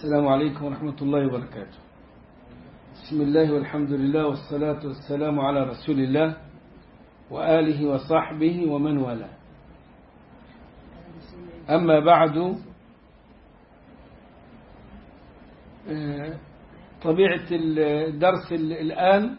السلام عليكم ورحمة الله وبركاته بسم الله والحمد لله والصلاة والسلام على رسول الله وآله وصحبه ومن والاه أما بعد طبيعة الدرس الآن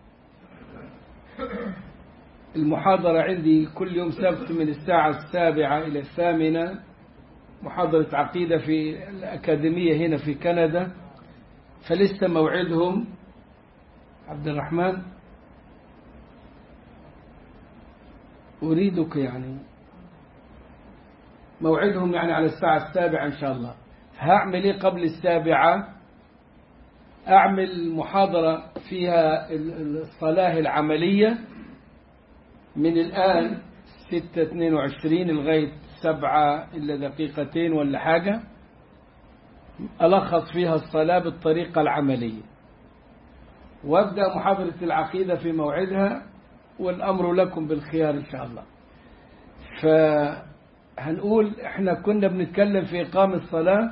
المحاضرة عندي كل يوم سبت من الساعة السابعة إلى الثامنة محاضرة عقيدة في الأكاديمية هنا في كندا فلسه موعدهم عبد الرحمن أريدك يعني موعدهم يعني على الساعة السابعة إن شاء الله هعمل إيه قبل السابعة أعمل محاضرة فيها الصلاة العملية من الآن ستة اثنين وعشرين لغاية سبعة إلا دقيقتين ولا حاجة ألخص فيها الصلاة بالطريقة العملية وابدأ محاضرة العقيدة في موعدها والأمر لكم بالخيار إن شاء الله فهنقول احنا كنا بنتكلم في إقام الصلاة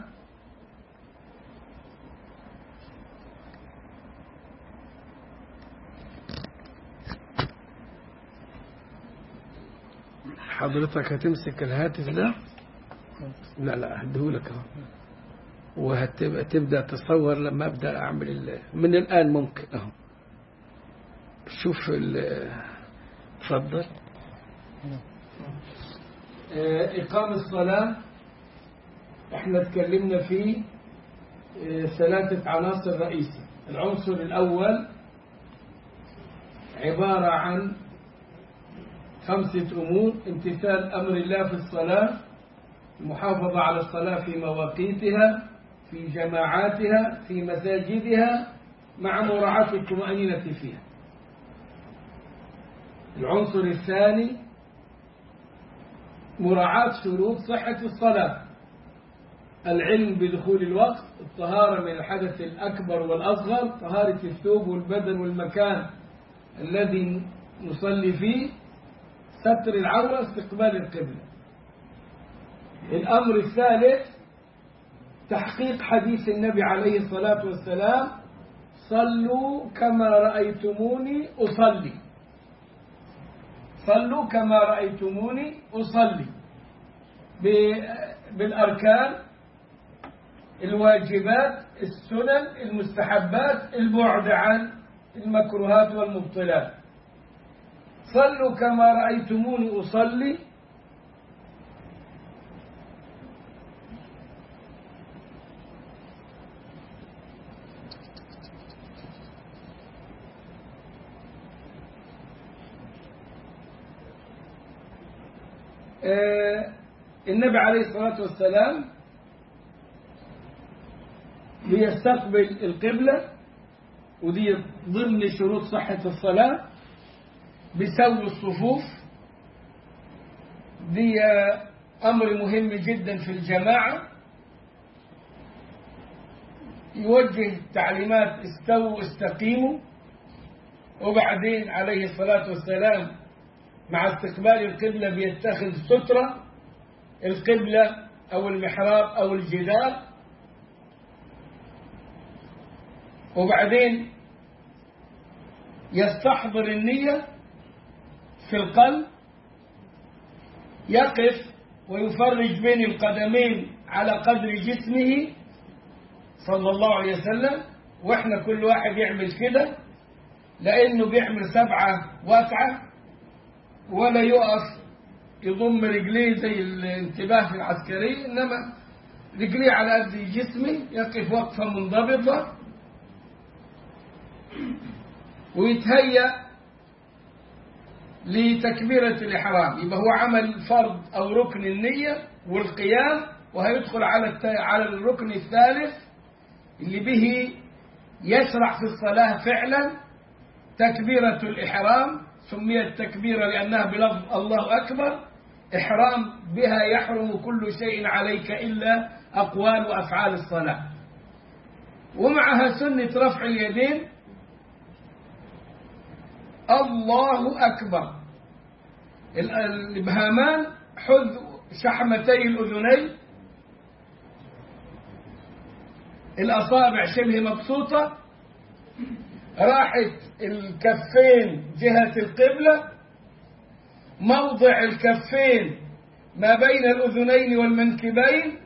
حضرتك هتمسك الهاتف ده لا لا هديهولك اهو وهتبقى تبدا تصور لما ابدا اعمل ال... من الان ممكن اهو شوف اتفضل إقام الصلاة احنا اتكلمنا في ثلاثة عناصر رئيسية العنصر الأول عبارة عن خمسة أمور امتثال أمر الله في الصلاة المحافظة على الصلاة في مواقيتها في جماعاتها في مساجدها مع مراعاة الطمأنينة فيها العنصر الثاني مراعاة شروط صحة الصلاة العلم بدخول الوقت الطهارة من الحدث الأكبر والأصغر طهارة الثوب والبدن والمكان الذي نصلي فيه ستر العورة استقبال القبلة الأمر الثالث تحقيق حديث النبي عليه الصلاة والسلام صلوا كما رأيتموني أصلي صلوا كما رأيتموني أصلي بالأركان الواجبات السنن المستحبات البعد عن المكروهات والمبطلات صلوا كما رأيتموني أصلي آه النبي عليه الصلاة والسلام بيستقبل القبلة ودي ضمن شروط صحة الصلاة بسوي الصفوف دي أمر مهم جدا في الجماعة يوجه تعليمات استووا استقيموا وبعدين عليه الصلاة والسلام مع استقبال القبلة بيتخذ سترة القبلة أو المحراب أو الجدار وبعدين يستحضر النية في القلب يقف ويفرج بين القدمين على قدر جسمه صلى الله عليه وسلم واحنا كل واحد يعمل كده لانه بيعمل سبعة واسعة ولا يقف يضم رجليه زي الانتباه في العسكري انما رجليه على قد جسمه يقف وقفة منضبطة ويتهيأ لتكبيرة الإحرام يبقى هو عمل فرض أو ركن النية والقيام وهيدخل على على الركن الثالث اللي به يشرع في الصلاة فعلا تكبيرة الإحرام سميت تكبيرة لأنها بلفظ الله أكبر إحرام بها يحرم كل شيء عليك إلا أقوال وأفعال الصلاة ومعها سنة رفع اليدين الله أكبر الإبهامان حذو شحمتي الأذنين الأصابع شبه مبسوطة راحت الكفين جهة القبلة موضع الكفين ما بين الأذنين والمنكبين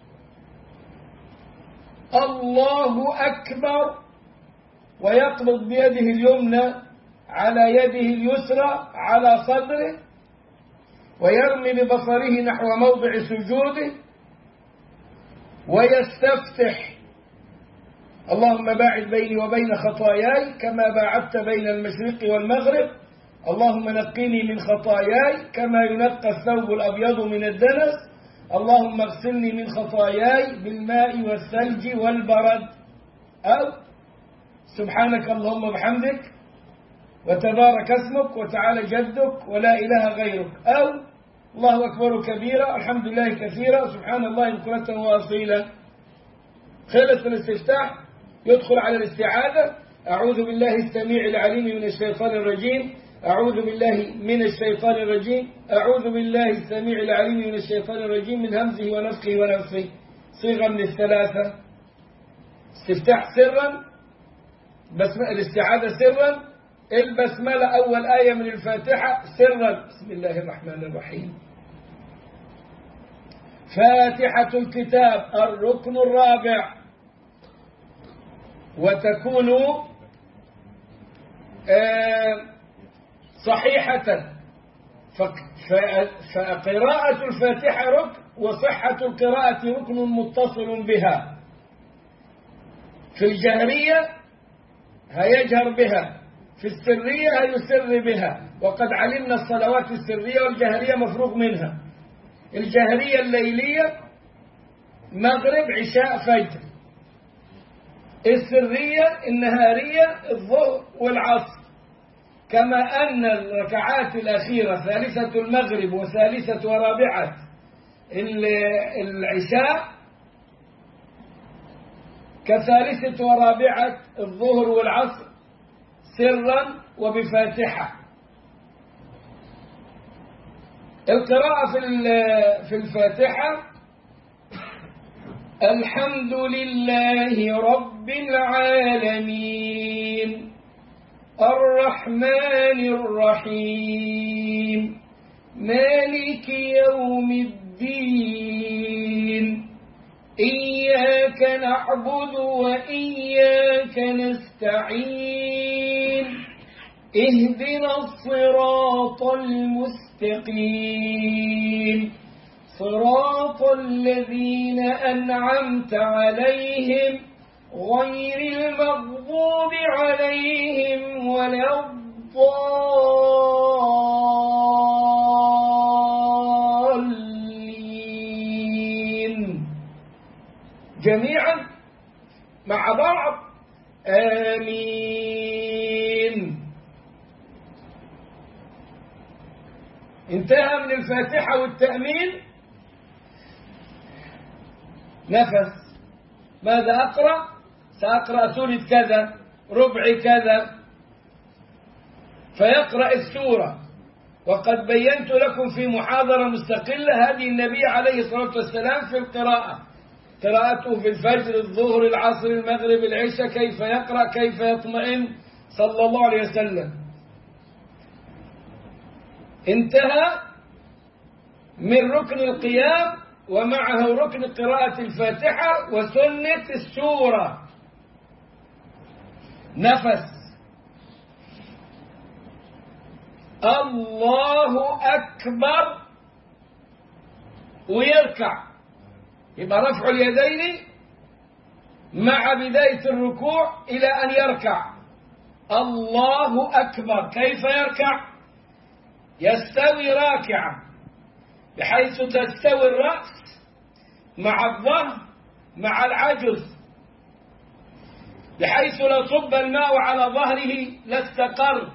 الله أكبر ويقبض بيده اليمنى على يده اليسرى على صدره ويرمي ببصره نحو موضع سجوده ويستفتح اللهم باعد بيني وبين خطاياي كما باعدت بين المشرق والمغرب اللهم نقني من خطاياي كما ينقى الثوب الأبيض من الدنس اللهم اغسلني من خطاياي بالماء والثلج والبرد أو سبحانك اللهم وبحمدك وتبارك اسمك وتعالى جدك ولا إله غيرك أو الله أكبر كبيرا الحمد لله كثيرا سبحان الله بكرة وأصيلا خلص الاستفتاح يدخل على الاستعاذة أعوذ بالله السميع العليم من الشيطان الرجيم أعوذ بالله من الشيطان الرجيم أعوذ بالله السميع العليم من الشيطان الرجيم من همزه ونفخه ونفخه صيغة من الثلاثة استفتاح سرا بسم الاستعاذة سرا البسملة أول آية من الفاتحة سرا بسم الله الرحمن الرحيم فاتحة الكتاب الركن الرابع وتكون صحيحة فقراءة الفاتحة ركن وصحة القراءة ركن متصل بها في الجهرية هيجهر بها في السرية هيسر بها وقد علمنا الصلوات السرية والجهرية مفروغ منها الجهرية الليلية مغرب عشاء فجر السرية النهارية الظهر والعصر كما أن الركعات الأخيرة ثالثة المغرب وثالثة ورابعة العشاء كثالثة ورابعة الظهر والعصر سرا وبفاتحة القراءة في في الفاتحة الحمد لله رب العالمين الرحمن الرحيم مالك يوم الدين إياك نعبد وإياك نستعين اهدنا الصراط المستقيم صراط الذين أنعمت عليهم غير المغضوب عليهم ولا الضالين جميعا مع بعض آمين انتهى من الفاتحة والتأمين نفس ماذا أقرأ سأقرأ سورة كذا ربع كذا فيقرأ السورة وقد بينت لكم في محاضرة مستقلة هذه النبي عليه الصلاة والسلام في القراءة قراءته في الفجر الظهر العصر المغرب العشاء كيف يقرأ كيف يطمئن صلى الله عليه وسلم انتهى من ركن القيام ومعه ركن قراءة الفاتحة وسنة السورة نفس الله أكبر ويركع يبقى رفع اليدين مع بداية الركوع إلى أن يركع الله أكبر كيف يركع يستوي راكعا بحيث تستوي الرأس مع الظهر مع العجز بحيث لو صب الماء على ظهره لاستقر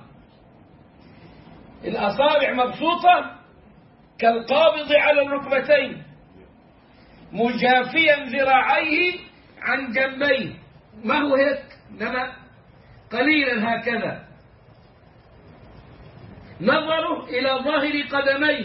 الأصابع مبسوطة كالقابض على الركبتين مجافيا ذراعيه عن جنبيه ما هو هيك إنما قليلا هكذا نظره إلى ظاهر قدميه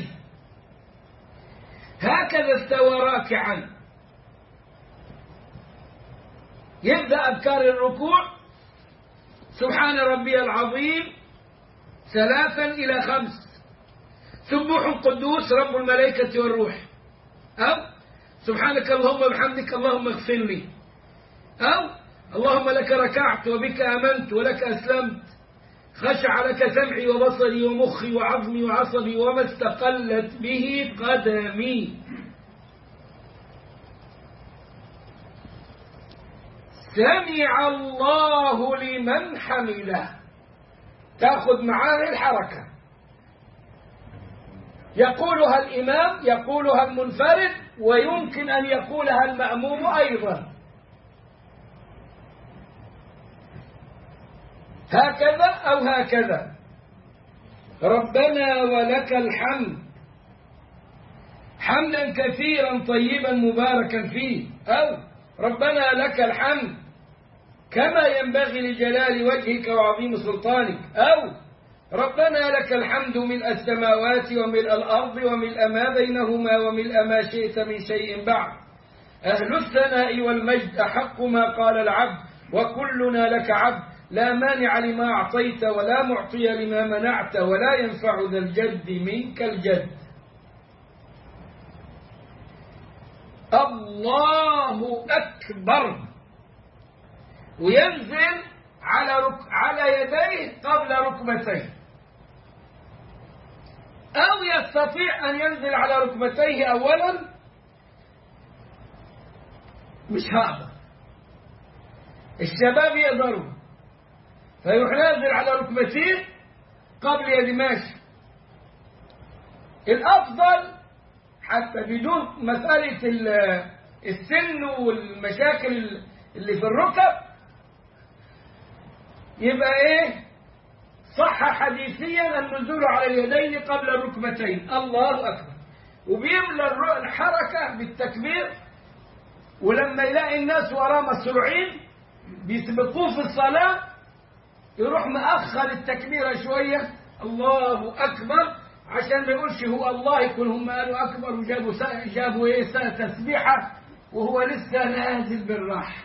هكذا استوى راكعا يبدأ أذكار الركوع سبحان ربي العظيم ثلاثا إلى خمس سبوح قدوس رب الملائكة والروح أو سبحانك اللهم وبحمدك اللهم اغفر لي أو اللهم لك ركعت وبك آمنت ولك أسلمت خشع لك سمعي وبصري ومخي وعظمي وعصبي وما استقلت به قدمي سمع الله لمن حمده تأخذ معاه الحركة يقولها الإمام يقولها المنفرد ويمكن أن يقولها المأموم أيضا هكذا أو هكذا ربنا ولك الحمد حمدا كثيرا طيبا مباركا فيه أو ربنا لك الحمد كما ينبغي لجلال وجهك وعظيم سلطانك أو ربنا لك الحمد ملء السماوات وملء الأرض وملء ما بينهما وملء ما شئت من شيء بعد أهل الثناء والمجد أحق ما قال العبد وكلنا لك عبد لا مانع لما أعطيت ولا معطي لما منعت ولا ينفع ذا الجد منك الجد الله أكبر وينزل على رك... على يديه قبل ركبتيه أو يستطيع أن ينزل على ركبتيه أولا مش هذا الشباب يقدروا فيروح نازل على ركبتيه قبل يد ماشي الأفضل حتى بدون مسألة السن والمشاكل اللي في الركب يبقى ايه صح حديثيا النزول على اليدين قبل الركبتين الله أكبر وبيملى الحركة بالتكبير ولما يلاقي الناس وراه مسروعين بيسبقوه في الصلاة يروح مأخر التكبيرة شوية الله أكبر عشان ما يقولش هو الله يكون هم قالوا أكبر وجابوا سا... جابوا إيه سا تسبيحة وهو لسه نازل بالراحة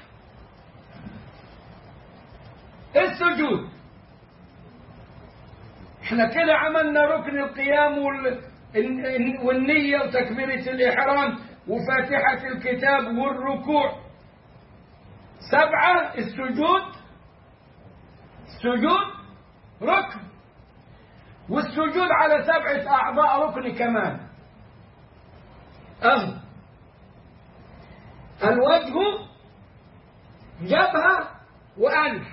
السجود احنا كده عملنا ركن القيام وال... والنية وتكبيرة الإحرام وفاتحة الكتاب والركوع سبعة السجود السجود ركن والسجود على سبعة أعضاء ركن كمان أهو الوجه جبهة وأنف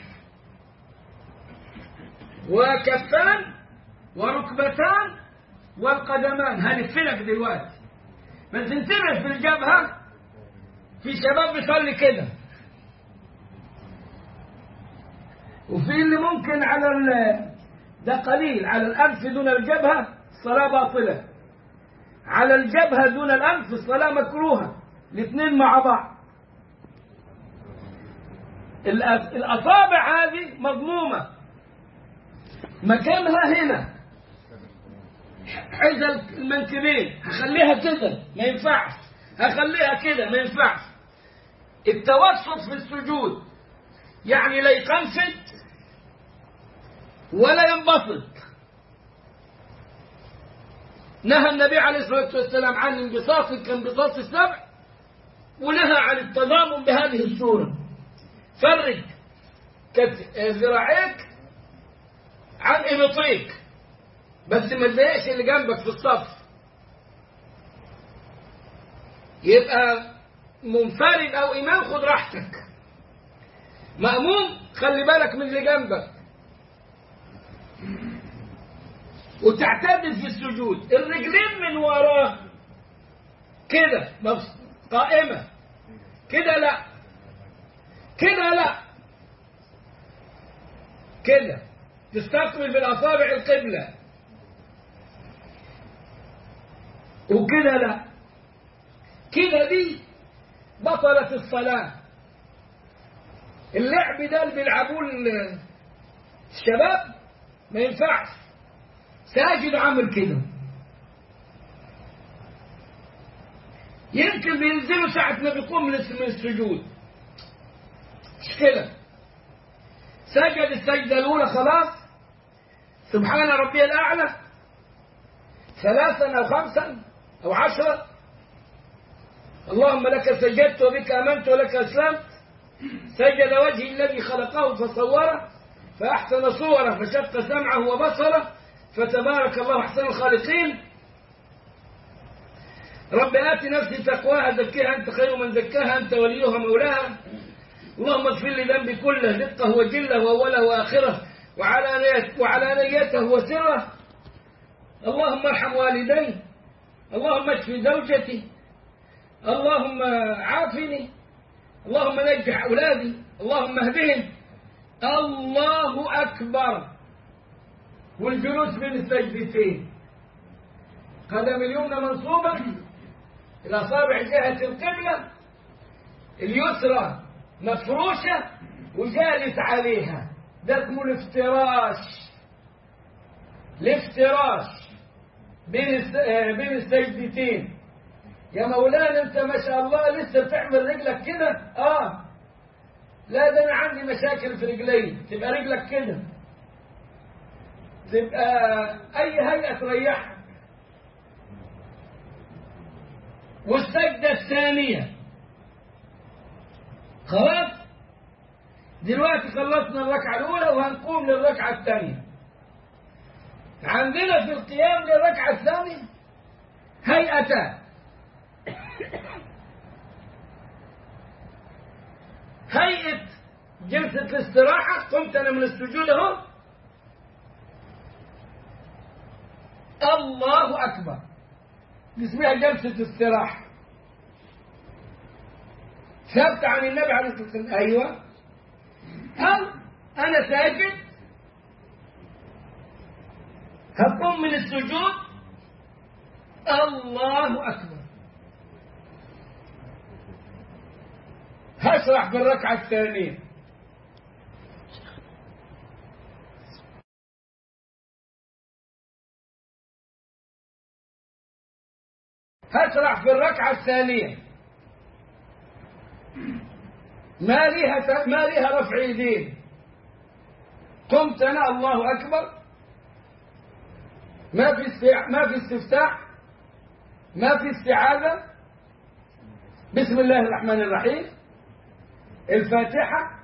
وكفان وركبتان والقدمان هنفلك دلوقتي بس انتبه في الجبهة في شباب بيصلي كده وفي اللي ممكن على ده قليل على الأنف دون الجبهة الصلاة باطلة على الجبهة دون الأنف الصلاة مكروهة الاثنين مع بعض الأصابع هذه مضمومة مكانها هنا حذا المنكبين هخليها كده ما ينفعش هخليها كده ما ينفعش التوسط في السجود يعني لا يقنفد ولا ينبسط نهى النبي عليه الصلاة والسلام عن انبساط كانبساط السبع ونهى عن التضامن بهذه الصورة فرج ذراعيك عن إبطيك بس ما تضايقش اللي جنبك في الصف يبقى منفرد أو إمام خد راحتك مأموم خلي بالك من اللي جنبك وتعتدل في السجود الرجلين من وراه كده قائمة كده لا كده لا كده تستقبل بالأصابع القبلة وكده لا كده دي بطلت الصلاة اللعب ده اللي بيلعبوه الشباب ما ينفعش ساجد عامل كده يمكن بينزلوا ساعة ما بيقوم من السجود مشكلة سجد السجدة الأولى خلاص سبحان ربي الأعلى ثلاثا أو خمسا أو عشرة اللهم لك سجدت وبك آمنت ولك أسلمت سجد وجهي الذي خلقه فصوره فأحسن صوره فشق سمعه وبصره فتبارك الله أحسن الخالقين رب آت نفسي تقواها زكيها أنت خير من زكاها أنت وليها مولاها اللهم اغفر لي ذنبي كله دقه وجله وأوله وآخره وعلانيته وعلانيته وسره اللهم ارحم والدي اللهم اشف زوجتي اللهم عافني اللهم نجح أولادي اللهم اهدهم الله أكبر والجلوس بين السجدتين قدم اليمنى منصوبة الأصابع جهة القبلة اليسرى مفروشة وجالس عليها ده اسمه الافتراش الافتراش بين بين السجدتين يا مولانا انت ما شاء الله لسه بتعمل رجلك كده اه لا ده انا عندي مشاكل في رجلي تبقى رجلك كده تبقى اي هيئه تريحك والسجده الثانيه خلاص دلوقتي خلصنا الركعه الاولى وهنقوم للركعه الثانيه عندنا في القيام للركعه الثانيه هيئتان هيئة جلسة الاستراحة قمت أنا من السجود أهو الله أكبر اسمها جلسة استراحة ثبت عن النبي عليه الصلاة والسلام أيوة أو أنا ساجد هقوم من السجود الله أكبر هشرح بالركعة الثانية هشرح في الركعة الثانية ما ليها ما ليها رفع يدين قمت أنا الله أكبر ما في استع... ما في استفتاح ما في استعاذة بسم الله الرحمن الرحيم الفاتحة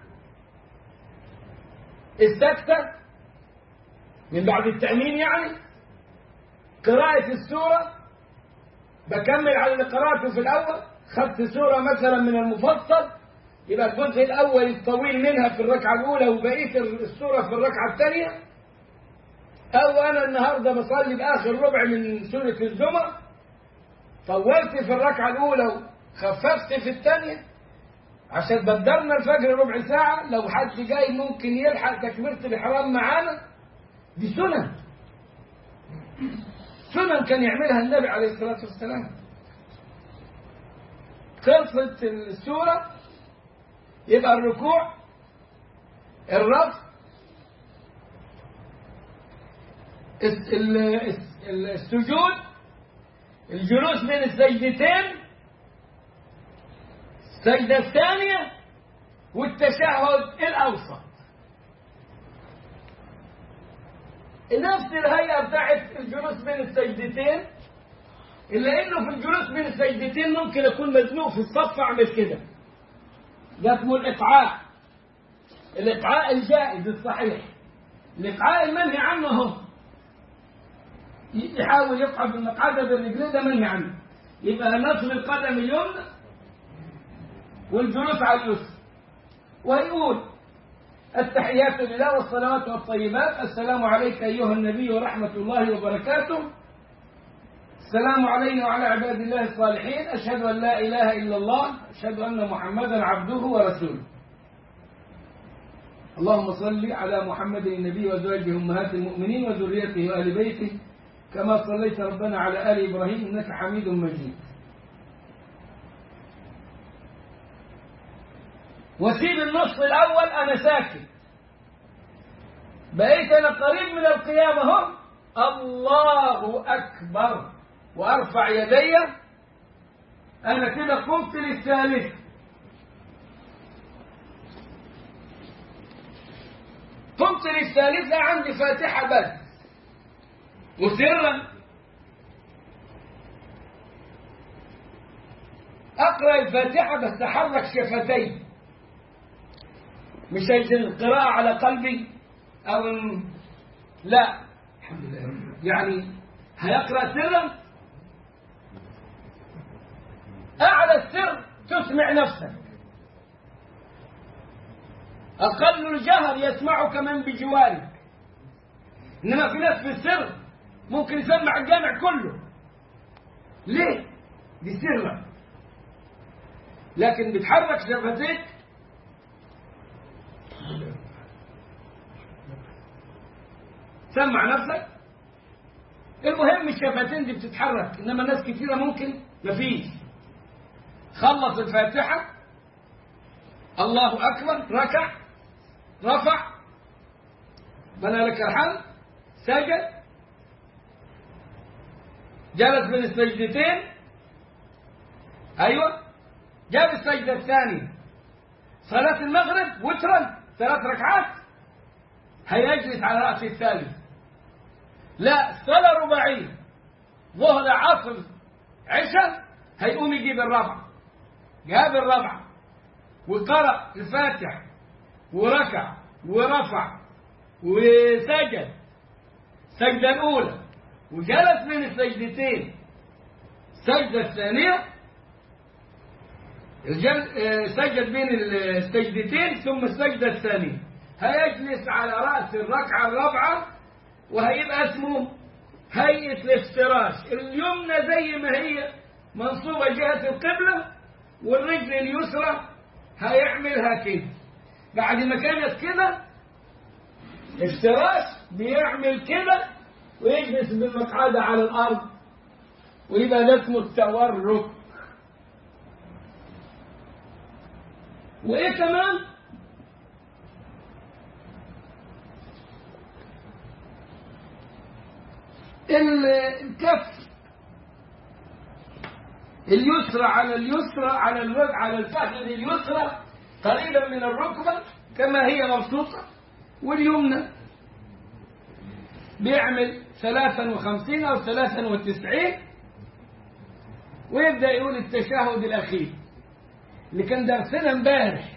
السكتة من بعد التأمين يعني قراءة السورة بكمل على اللي قرأته في الأول خدت سورة مثلا من المفصل يبقى الجزء الأول الطويل منها في الركعة الأولى وبقية السورة في الركعة الثانية أو أنا النهاردة بصلي بآخر ربع من سورة الزمر طولت في الركعة الأولى وخففت في الثانية عشان بدرنا الفجر ربع ساعة لو حد جاي ممكن يلحق تكبيرة الإحرام معانا دي سنن سنن كان يعملها النبي عليه الصلاة والسلام خلصت السورة يبقى الركوع الرفع السجود الجلوس بين السجدتين السجدة الثانية والتشهد الأوسط نفس الهيئة بتاعت الجلوس بين السجدتين إلا إنه في الجلوس بين السجدتين ممكن أكون مزنوق في الصف أعمل كده ده اسمه الإقعاء الإقعاء الجائز الصحيح الإقعاء المنهي عنه هو يحاول يقعد بالمقعدة بالرجلين ده منهي عنه يبقى نصب القدم اليمنى والجلوس على اليسر ويقول التحيات لله والصلوات والطيبات السلام عليك أيها النبي ورحمة الله وبركاته السلام علينا وعلى عباد الله الصالحين أشهد أن لا إله إلا الله أشهد أن محمدا عبده ورسوله اللهم صل على محمد النبي وزوجه أمهات المؤمنين وذريته وآل بيته كما صليت ربنا على آل إبراهيم إنك حميد مجيد وسيب النصف الأول أنا ساكت بقيت أنا قريب من القيامة هم الله أكبر وأرفع يدي أنا كده قمت للثالث تبطل الثالثة عندي فاتحة بس وسرا أقرأ الفاتحة بس أحرك شفتي مش هيجي القراءة على قلبي أو إن لا الحمد لله يعني هيقرأ سرا أعلى السر تسمع نفسك أقل الجهر يسمعك من بجوارك إنما في ناس في السر ممكن يسمع الجامع كله ليه؟ دي سرة لكن بتحرك شفتيك سمع نفسك المهم الشفتين دي بتتحرك انما ناس كثيرة ممكن مفيش خلص الفاتحة الله أكبر ركع رفع بنى لك الحمد سجد جلس بين السجدتين أيوة جاب السجدة الثانية صلاة المغرب وترا ثلاث ركعات هيجلس على رأس الثالث لا صلاة رباعية ظهر عصر عشاء هيقوم يجيب الرابعة جاب الرابعة وقرأ الفاتح وركع ورفع وسجد السجدة الأولى وجلس بين السجدتين السجدة الثانية سجد بين السجدتين ثم السجدة الثانية هيجلس على رأس الركعة الرابعة وهيبقى اسمه هيئة الافتراش اليمنى زي ما هي منصوبة جهة القبلة والرجل اليسرى هيعملها كده بعد ما كانت كده افتراش بيعمل كده ويجلس بالمقعدة على الأرض ويبقى ده اسمه التورك وإيه كمان؟ الكف اليسرى على اليسرى على الوجه على الفخذ اليسرى قريبا من الركبة كما هي مبسوطة واليمنى بيعمل ثلاثا وخمسين أو ثلاثا وتسعين ويبدأ يقول التشهد الأخير اللي كان درسنا امبارح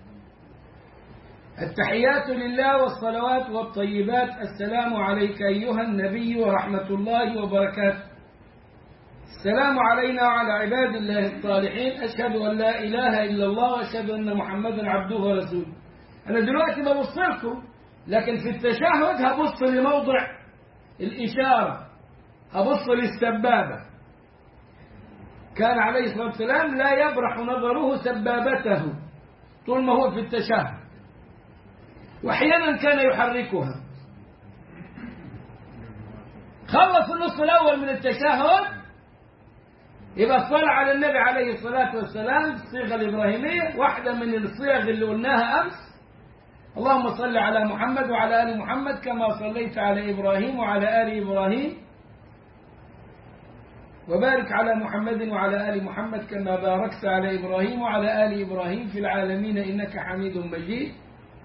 التحيات لله والصلوات والطيبات السلام عليك أيها النبي ورحمة الله وبركاته السلام علينا وعلى عباد الله الصالحين أشهد أن لا إله إلا الله وأشهد أن محمدا عبده ورسوله أنا دلوقتي ببص لكم لكن في التشهد هبص لموضع الإشارة هبص للسبابة كان عليه الصلاة والسلام لا يبرح نظره سبابته طول ما هو في التشهد وأحيانا كان يحركها خلص النصف الأول من التشهد يبقى الصلاة على النبي عليه الصلاة والسلام الصيغة الإبراهيمية واحدة من الصيغ اللي قلناها أمس اللهم صل على محمد وعلى آل محمد كما صليت على إبراهيم وعلى آل إبراهيم وبارك على محمد وعلى آل محمد كما باركت على إبراهيم وعلى آل إبراهيم في العالمين إنك حميد مجيد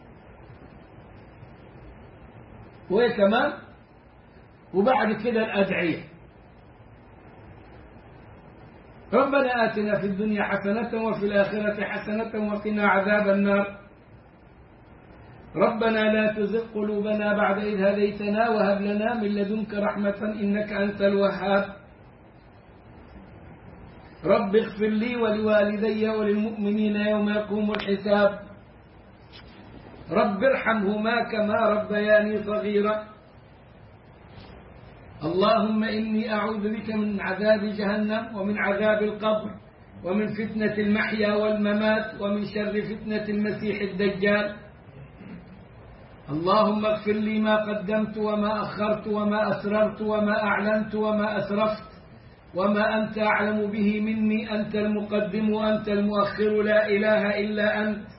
وإيه كمان وبعد كده الأدعية ربنا آتنا في الدنيا حسنة وفي الآخرة حسنة وقنا عذاب النار ربنا لا تزغ قلوبنا بعد إذ هديتنا وهب لنا من لدنك رحمة إنك أنت الوهاب رب اغفر لي ولوالدي وللمؤمنين يوم يقوم الحساب رب ارحمهما كما ربياني صغيرا اللهم إني أعوذ بك من عذاب جهنم ومن عذاب القبر ومن فتنة المحيا والممات ومن شر فتنة المسيح الدجال اللهم اغفر لي ما قدمت وما أخرت وما أسررت وما أعلنت وما أسرفت وما أنت أعلم به مني أنت المقدم وأنت المؤخر لا إله إلا أنت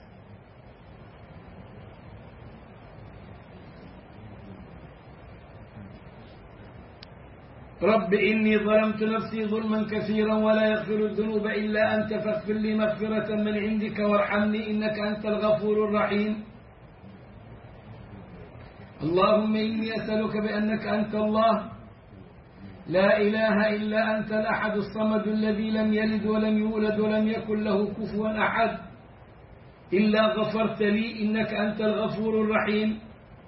رب إني ظلمت نفسي ظلما كثيرا ولا يغفر الذنوب إلا أنت فاغفر لي مغفرة من عندك وارحمني إنك أنت الغفور الرحيم اللهم إني أسألك بأنك أنت الله لا إله إلا أنت الأحد الصمد الذي لم يلد ولم يولد ولم يكن له كفوا أحد إلا غفرت لي إنك أنت الغفور الرحيم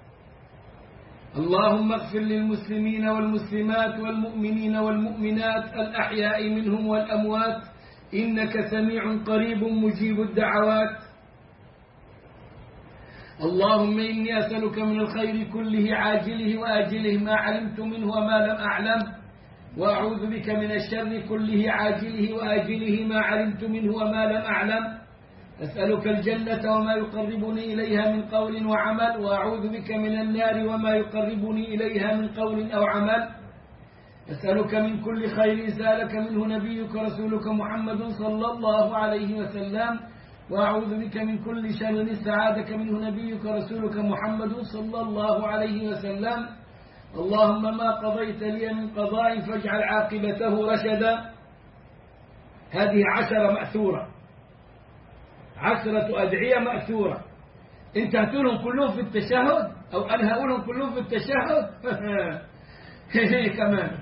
اللهم اغفر للمسلمين والمسلمات والمؤمنين والمؤمنات الأحياء منهم والأموات إنك سميع قريب مجيب الدعوات اللهم إني أسألك من الخير كله عاجله وآجله ما علمت منه وما لم أعلم وأعوذ بك من الشر كله عاجله وآجله ما علمت منه وما لم أعلم أسألك الجنة وما يقربني إليها من قول وعمل وأعوذ بك من النار وما يقربني إليها من قول أو عمل أسألك من كل خير سألك منه نبيك رسولك محمد صلى الله عليه وسلم وأعوذ بك من كل شر استعاذك منه نبيك رسولك محمد صلى الله عليه وسلم اللهم ما قضيت لي من قضاء فاجعل عاقبته رشدا هذه عشرة مأثورة عشرة أدعية مأثورة أنت هتقولهم كلهم في التشهد أو أنا هقولهم كلهم في التشهد كمان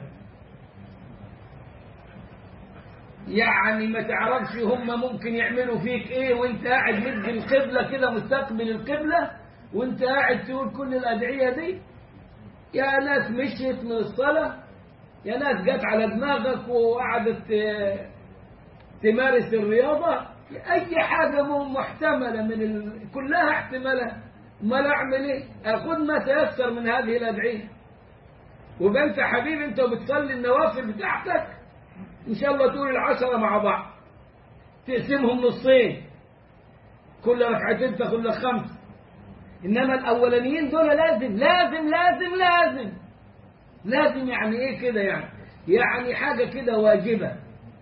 يعني ما تعرفش هم ممكن يعملوا فيك ايه وانت قاعد مد القبلة كده مستقبل القبلة وانت قاعد تقول كل الأدعية دي يا ناس مشيت من الصلاة يا ناس جت على دماغك وقعدت تمارس الرياضة أي حاجة محتملة من ال... كلها احتمالات ما أعمل إيه أخذ ما تيسر من هذه الأدعية وبقى أنت حبيبي أنت بتصلي النوافل بتاعتك إن شاء الله تقول العشرة مع بعض تقسمهم نصين كل ركعتين تاخد لك خمس إنما الأولانيين دول لازم لازم لازم لازم لازم يعني إيه كده يعني يعني حاجة كده واجبة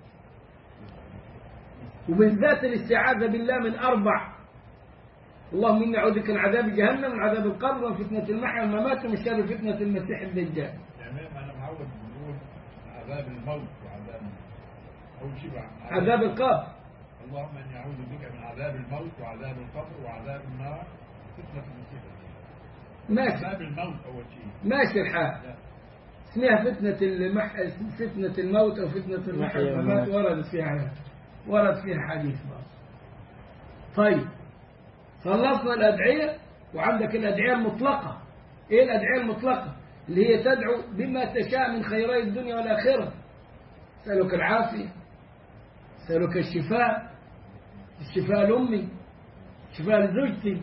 وبالذات الاستعاذة بالله من أربع اللهم إني أعوذ بك من عذاب جهنم من عذاب القبر ومن فتنة المحيا والممات ومن شر فتنة المسيح الدجال يعني أنا معود بنقول عذاب الموت وعذاب أول شيء عذاب القبر اللهم إني أعوذ بك من عذاب الموت وعذاب القبر وعذاب النار فتنة المسيح ماشي عذاب الموت أول شيء ماشي الحال اسمها فتنة المح... فتنة الموت أو فتنة المحيا والممات وردت فيها ورد فيها حديث برضه طيب خلصنا الأدعية وعندك الأدعية المطلقة إيه الأدعية المطلقة اللي هي تدعو بما تشاء من خيري الدنيا والآخرة سألك العافية سألك الشفاء الشفاء لأمي شفاء لزوجتي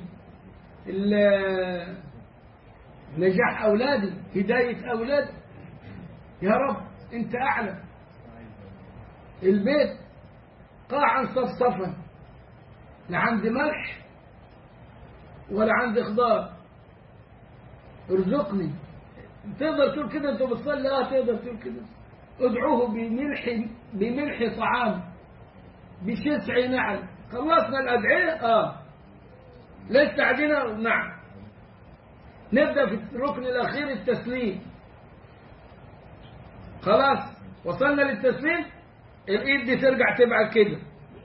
نجاح أولادي هداية أولادي يا رب أنت أعلم البيت قاعا صفصفا لا عندي ملح ولا عندي خضار ارزقني تقدر تقول كده انت بتصلي اه تقدر تقول كده ادعوه بملح بملح طعام بشسع نعم خلصنا الادعيه اه لسه عندنا نعم نبدا في الركن الاخير التسليم خلاص وصلنا للتسليم الايد دي ترجع تبعد كده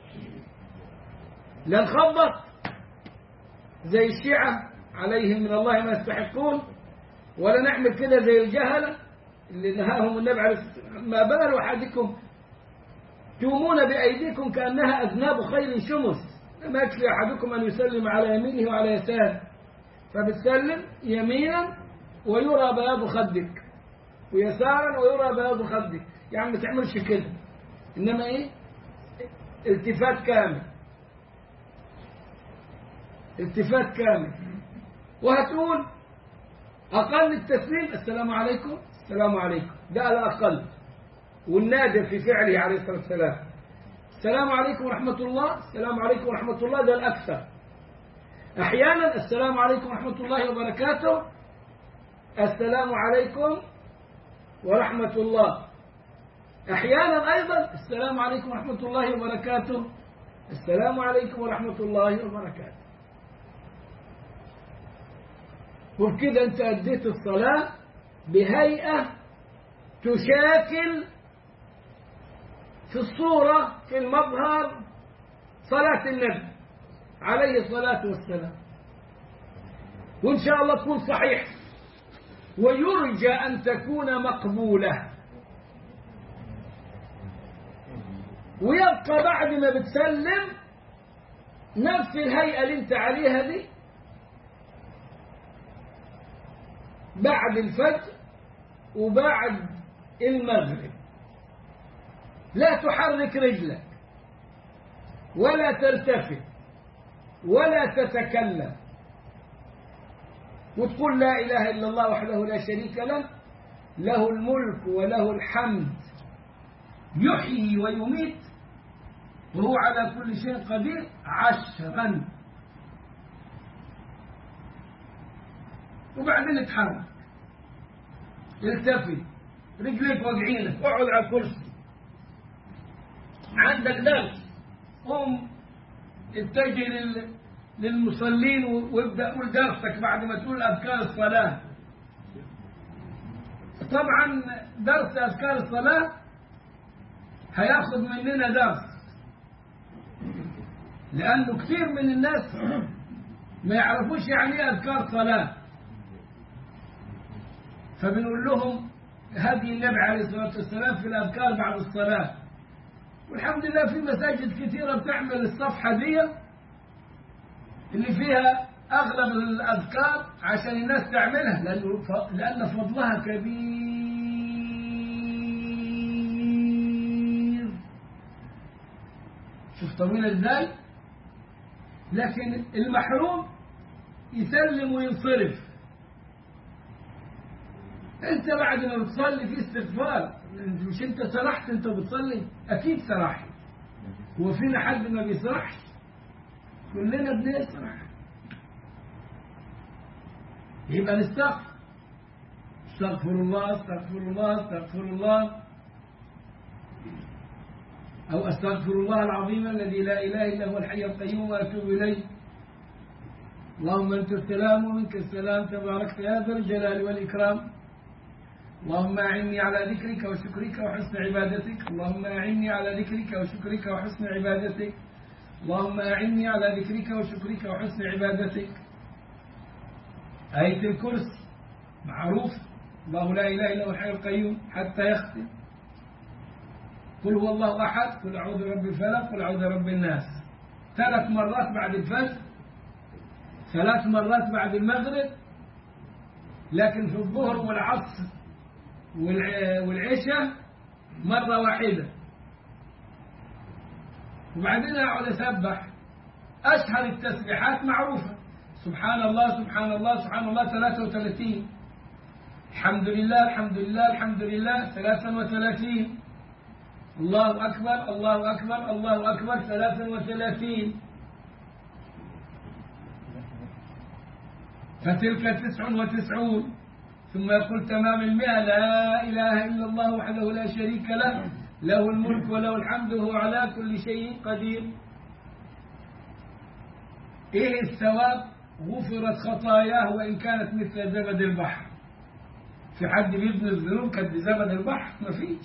لا نخبط زي الشيعة عليهم من الله ما يستحقون ولا نعمل كده زي الجهلة اللي نهاهم النبي عليه الصلاة والسلام ما بال أحدكم تومون بأيديكم كأنها أذناب خيل شمس ما يكفي أحدكم أن يسلم على يمينه وعلى يساره فبتسلم يمينا ويرى بياض خدك ويسارا ويرى بياض خدك يعني ما تعملش كده إنما إيه التفات كامل التفات كامل وهتقول أقل التسليم السلام عليكم السلام عليكم ده الأقل والنادر في فعله عليه الصلاة والسلام السلام عليكم ورحمة الله السلام عليكم ورحمة الله ده الأكثر أحيانا السلام عليكم ورحمة الله وبركاته السلام عليكم ورحمة الله أحيانا أيضا السلام عليكم ورحمة الله وبركاته السلام عليكم ورحمة الله وبركاته وبكده أنت أديت الصلاة بهيئة تشاكل في الصورة في المظهر صلاة النبي عليه الصلاة والسلام وإن شاء الله تكون صحيح ويرجى أن تكون مقبولة ويبقى بعد ما بتسلم نفس الهيئة اللي انت عليها دي بعد الفجر وبعد المغرب لا تحرك رجلك ولا تلتفت ولا تتكلم وتقول لا إله إلا الله وحده لا شريك له له الملك وله الحمد يحيي ويميت وهو على كل شيء قدير عشرا وبعدين اتحرك التفت رجليك واقعينك اقعد على الكرسي عندك درس قوم اتجه لل... للمصلين وابدا قول درسك بعد ما تقول اذكار الصلاه طبعا درس اذكار الصلاه هياخد مننا درس لانه كثير من الناس ما يعرفوش يعني ايه اذكار صلاه فبنقول لهم هدي النبي عليه الصلاه والسلام في الاذكار بعد الصلاه والحمد لله في مساجد كثيره بتعمل الصفحه دي اللي فيها اغلب الاذكار عشان الناس تعملها لانه ف... لان فضلها كبير شوف طويله ازاي لكن المحروم يسلم وينصرف انت بعد ما بتصلي في استغفار مش انت سرحت انت بتصلي اكيد سرحت هو فينا حد ما بيسرحش كلنا بنسرح يبقى نستغفر استغفر الله استغفر الله استغفر الله أو أستغفر الله العظيم الذي لا إله إلا هو الحي القيوم وأتوب إليه اللهم أنت السلام ومنك السلام تباركت يا ذا الجلال والإكرام اللهم أعني على ذكرك وشكرك وحسن عبادتك اللهم أعني على ذكرك وشكرك وحسن عبادتك اللهم أعني على ذكرك وشكرك وحسن عبادتك آية الكرسي معروف الله لا إله إلا هو الحي القيوم حتى يختم قل هو الله أحد قل أعوذ برب الفلق قل أعوذ برب الناس ثلاث مرات بعد الفجر ثلاث مرات بعد المغرب لكن في الظهر والعصر والعشاء مرة واحدة وبعدين أقعد أسبح أشهر التسبيحات معروفة سبحان الله سبحان الله سبحان الله 33 الحمد لله الحمد لله الحمد لله 33 الله أكبر الله أكبر الله أكبر 33 فتلك تسع وتسعون ثم يقول تمام المئة لا إله إلا الله وحده لا شريك له له الملك وله الحمد وهو على كل شيء قدير إيه الثواب غفرت خطاياه وإن كانت مثل زبد البحر في حد بيبني الذنوب قد زبد البحر ما فيش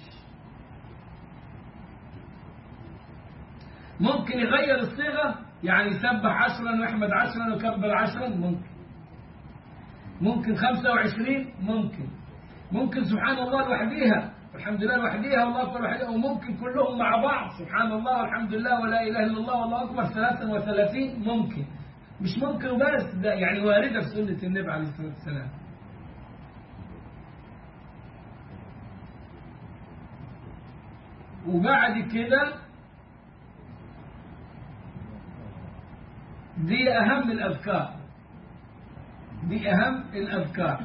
ممكن يغير الصيغة يعني يسبح عشرا ويحمد عشرا ويكبر عشرا ممكن ممكن خمسة وعشرين ممكن ممكن سبحان الله لوحديها والحمد لله لوحديها والله أكبر لوحديها وممكن كلهم مع بعض سبحان الله والحمد لله ولا إله إلا الله والله أكبر ثلاثة وثلاثين ممكن مش ممكن وبس ده يعني واردة في سنة النبي عليه الصلاة والسلام وبعد كده دي أهم الأذكار دي أهم الأذكار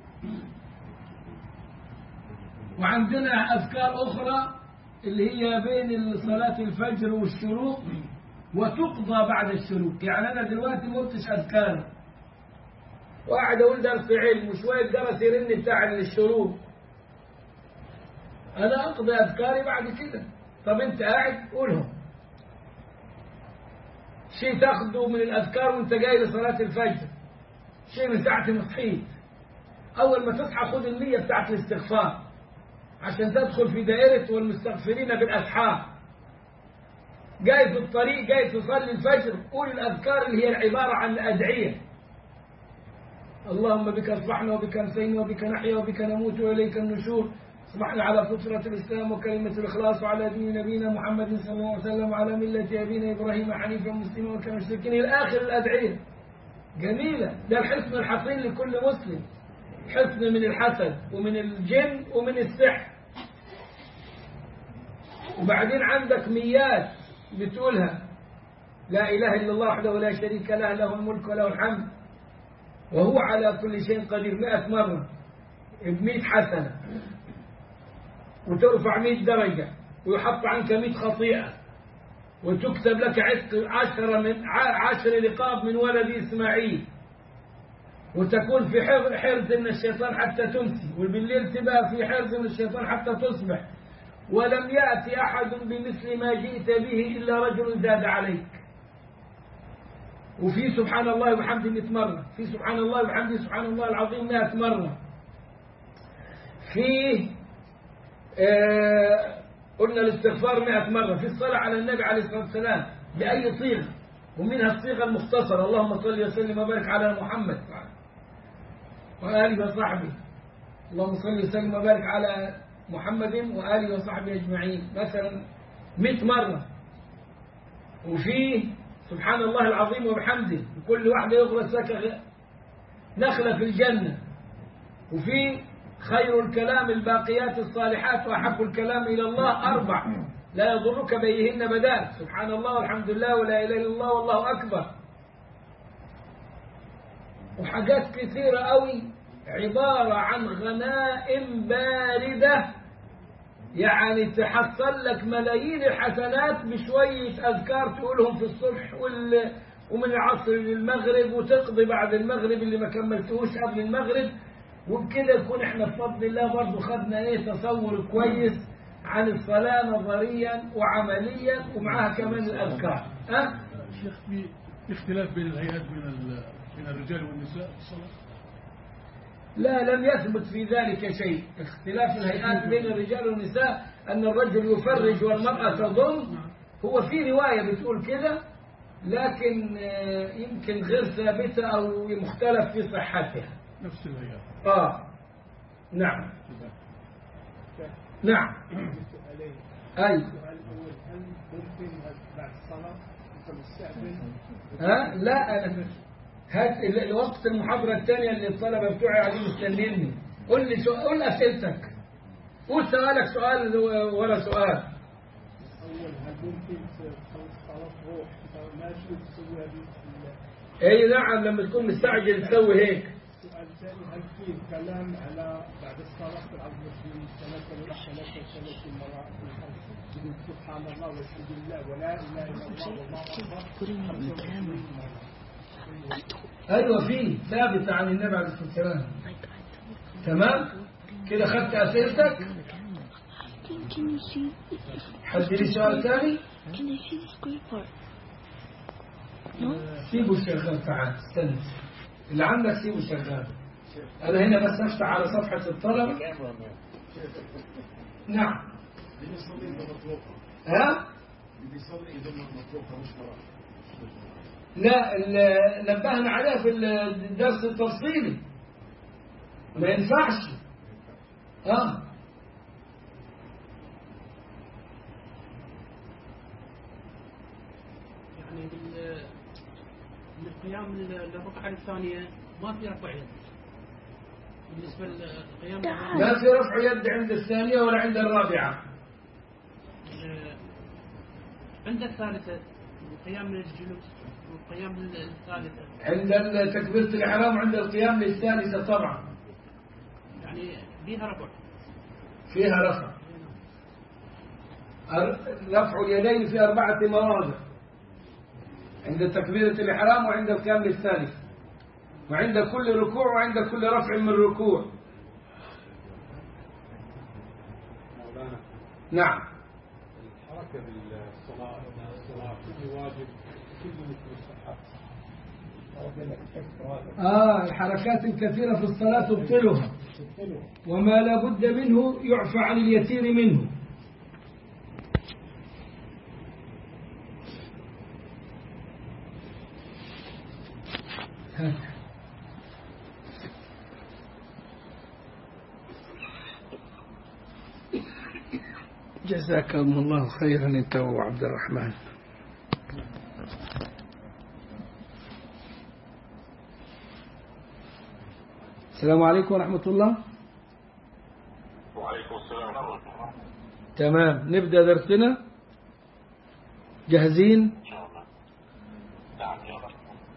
وعندنا أذكار أخرى اللي هي بين صلاة الفجر والشروق وتقضى بعد الشروق يعني أنا دلوقتي ما قلتش أذكار وقاعد أقول درس علم وشوية جرس يرن بتاع الشروق أنا أقضي أذكاري بعد كده طب أنت قاعد قولهم شيء تاخده من الأذكار وأنت جاي لصلاة الفجر شيء من ساعة ما صحيت أول ما تصحى خد النية بتاعت الاستغفار عشان تدخل في دائرة والمستغفرين بالأسحار جاي في الطريق جاي تصلي الفجر قول الأذكار اللي هي عبارة عن الأدعية اللهم بك أصبحنا وبك أمسينا وبك نحيا وبك نموت وإليك النشور اصبحنا على فطرة الإسلام وكلمة الإخلاص وعلى دين نبينا محمد صلى الله عليه وسلم وعلى ملة أبينا إبراهيم حنيفا مسلما وكان مشركين إلى آخر الأدعية جميلة ده الحصن الحصين لكل مسلم حصن من الحسد ومن الجن ومن السحر وبعدين عندك ميات بتقولها لا إله إلا الله وحده لا شريك له له الملك وله الحمد وهو على كل شيء قدير مئة مرة بمئة حسنة وترفع مئة درجة ويحط عنك مئة خطيئة وتكتب لك عتق عشرة من عشر رقاب من ولد إسماعيل وتكون في حرز من الشيطان حتى تمسي وبالليل تبقى في حرز من الشيطان حتى تصبح ولم يأتي أحد بمثل ما جئت به إلا رجل زاد عليك وفي سبحان الله وبحمده 100 مرة في سبحان الله وبحمده سبحان الله العظيم 100 مرة في آه قلنا الاستغفار 100 مرة في الصلاة على النبي عليه الصلاة والسلام بأي صيغة ومنها الصيغة المختصرة اللهم صل وسلم وبارك على محمد وآله وصحبه اللهم صل وسلم وبارك على محمد وآله وصحبه أجمعين مثلا 100 مرة وفي سبحان الله العظيم وبحمده وكل واحدة يغرس لك نخلة في الجنة وفي خير الكلام الباقيات الصالحات وأحب الكلام إلى الله أربع لا يضرك بيهن بدال سبحان الله والحمد لله ولا إله إلا الله والله أكبر وحاجات كثيرة قوي عبارة عن غنائم باردة يعني تحصل لك ملايين الحسنات بشوية أذكار تقولهم في الصبح وال... ومن العصر للمغرب وتقضي بعد المغرب اللي ما كملتهوش قبل المغرب وبكده يكون احنا بفضل الله برضه خدنا ايه تصور كويس عن الصلاة نظريا وعمليا ومعها كمان الأذكار أه؟ شيخ في اختلاف بين الهيئات بين بين الرجال والنساء في الصلاة لا لم يثبت في ذلك شيء اختلاف الهيئات بين الرجال والنساء أن الرجل يفرج والمرأة تضم هو في رواية بتقول كده لكن يمكن غير ثابتة أو مختلف في صحتها نفس الهيئات آه نعم نعم أي ها لا هات الوقت المحاضرة الثانية اللي الطلبة بتوعي قاعدين مستنيني قول لي سؤال قول أسئلتك قول سؤالك سؤال ورا سؤال أول هل ممكن صلاة روح ماشي تسويها اي نعم لما تكون مستعجل تسوي هيك السؤال الثاني هل في كلام على بعد الصلاة في العبد المسلمين ثلاثة ولا ثلاثة وثلاثة مرات سبحان الله والحمد لله ولا إله إلا الله والله أكبر ايوه في ثابتة عن النبي عليه الصلاة والسلام تمام كده خدت اسئلتك Can you see? حد لي سؤال ثاني Can I see the square part? No? سيبه شغال تعال استنى اللي عندك سيبه شغال انا هنا بس افتح على صفحة الطلبة نعم ها لا ال- نبهنا عليها في الدرس التفصيلي ما ينفعش اه يعني بال- بالقيام للركعة الثانية ما في رفع يد بالنسبة للقيام تعال. لا في رفع يد عند الثانية ولا عند الرابعة آه، عند الثالثة القيام من الجلوس والقيام للثالثة عند تكبيرة الإحرام عند القيام للثالثة طبعا يعني بها رفع فيها رفع أر- رفع اليدين في أربعة مواضع عند تكبيرة الإحرام وعند القيام للثالث وعند كل ركوع وعند كل رفع من ركوع مولانا نعم الحركة بالصلاة الصلاة كل واجب كل مستحب آه الحركات الكثيرة في الصلاة تبطلها وما لا بد منه يعفى عن اليسير منه ها. جزاكم الله خيرا انت وعبد الرحمن السلام عليكم ورحمة الله وعليكم السلام ورحمة الله تمام نبدأ درسنا جاهزين إن شاء الله نعم يا رب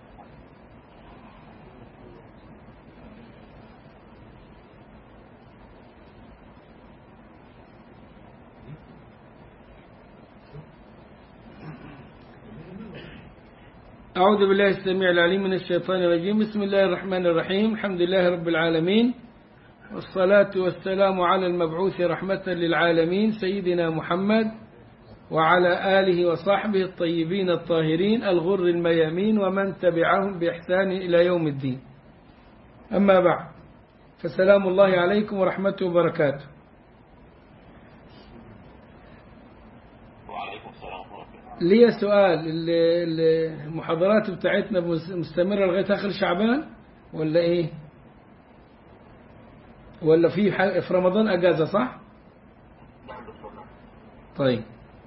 أعوذ بالله السميع العليم من الشيطان الرجيم بسم الله الرحمن الرحيم الحمد لله رب العالمين والصلاة والسلام على المبعوث رحمة للعالمين سيدنا محمد وعلى آله وصحبه الطيبين الطاهرين الغر الميامين ومن تبعهم بإحسان إلى يوم الدين أما بعد فسلام الله عليكم ورحمته وبركاته وعليكم السلام ورحمة الله لي سؤال ال- ال- المحاضرات بتاعتنا مس- مستمرة لغاية آخر شعبان ولا إيه ولا في ح- في رمضان أجازة صح نعم بالفضل طيب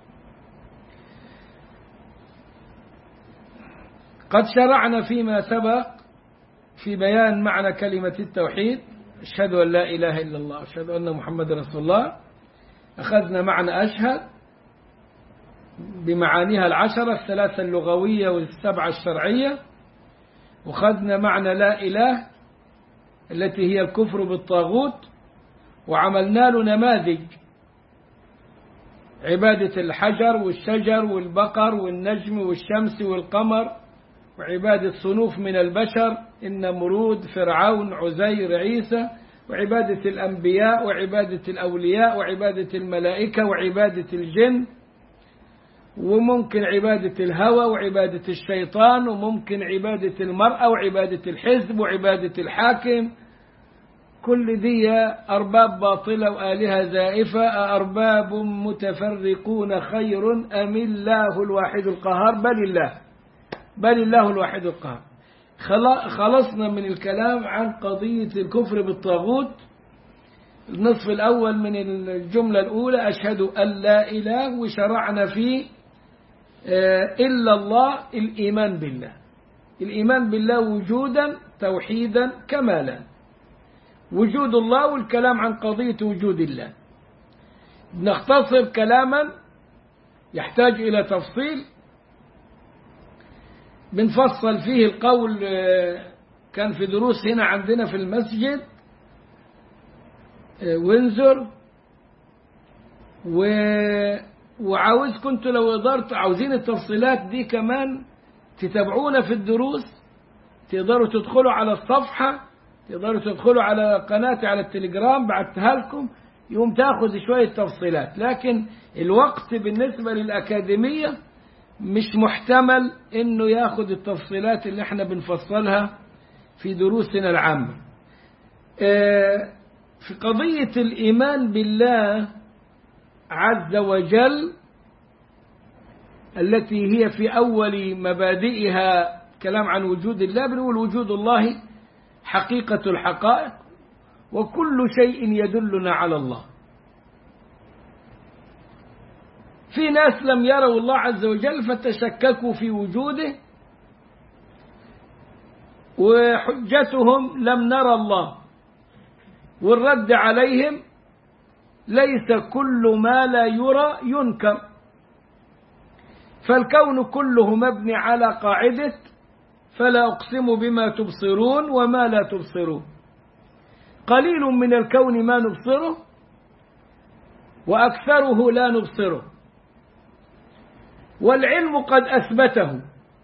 قد شرعنا فيما سبق في بيان معنى كلمة التوحيد أشهد أن لا إله إلا الله أشهد أن محمد رسول الله أخذنا معنى أشهد بمعانيها العشرة الثلاثة اللغوية والسبعة الشرعية وخذنا معنى لا إله التي هي الكفر بالطاغوت وعملنا له نماذج عبادة الحجر والشجر والبقر والنجم والشمس والقمر وعبادة صنوف من البشر النمرود فرعون عزير عيسى وعبادة الأنبياء وعبادة الأولياء وعبادة الملائكة وعبادة الجن وممكن عبادة الهوى وعبادة الشيطان وممكن عبادة المرأة وعبادة الحزب وعبادة الحاكم كل دي أرباب باطلة وآلهة زائفة أرباب متفرقون خير أم الله الواحد القهار بل الله بل الله الواحد القهار خلا- خلصنا من الكلام عن قضية الكفر بالطاغوت النصف الأول من الجملة الأولى أشهد أن لا إله وشرعنا فيه آه، إلا الله الإيمان بالله الإيمان بالله وجودا توحيدا كمالا وجود الله والكلام عن قضية وجود الله نختصر كلاما يحتاج إلى تفصيل بنفصل فيه القول آه، كان في دروس هنا عندنا في المسجد آه، وينزر و وعاوز كنت لو قدرت عاوزين التفصيلات دي كمان تتابعونا في الدروس تقدروا تدخلوا على الصفحة تقدروا تدخلوا على قناتي على التليجرام بعتها لكم يوم تاخذ شوية تفصيلات لكن الوقت بالنسبة للأكاديمية مش محتمل انه ياخذ التفصيلات اللي احنا بنفصلها في دروسنا العامة آه، في قضية الإيمان بالله عز وجل التي هي في أول مبادئها كلام عن وجود الله بنقول وجود الله حقيقة الحقائق وكل شيء يدلنا على الله في ناس لم يروا الله عز وجل فتشككوا في وجوده وحجتهم لم نرى الله والرد عليهم ليس كل ما لا يرى ينكر فالكون كله مبني على قاعدة فلا أقسم بما تبصرون وما لا تبصرون قليل من الكون ما نبصره وأكثره لا نبصره والعلم قد أثبته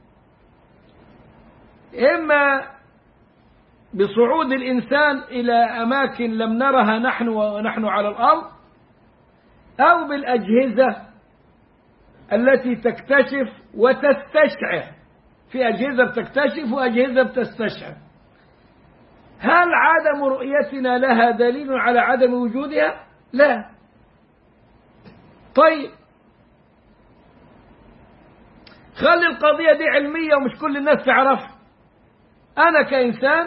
إما بصعود الإنسان إلى أماكن لم نرها نحن ونحن على الأرض أو بالأجهزة التي تكتشف وتستشعر في أجهزة بتكتشف وأجهزة بتستشعر هل عدم رؤيتنا لها دليل على عدم وجودها؟ لا طيب خلي القضية دي علمية ومش كل الناس تعرفها أنا كإنسان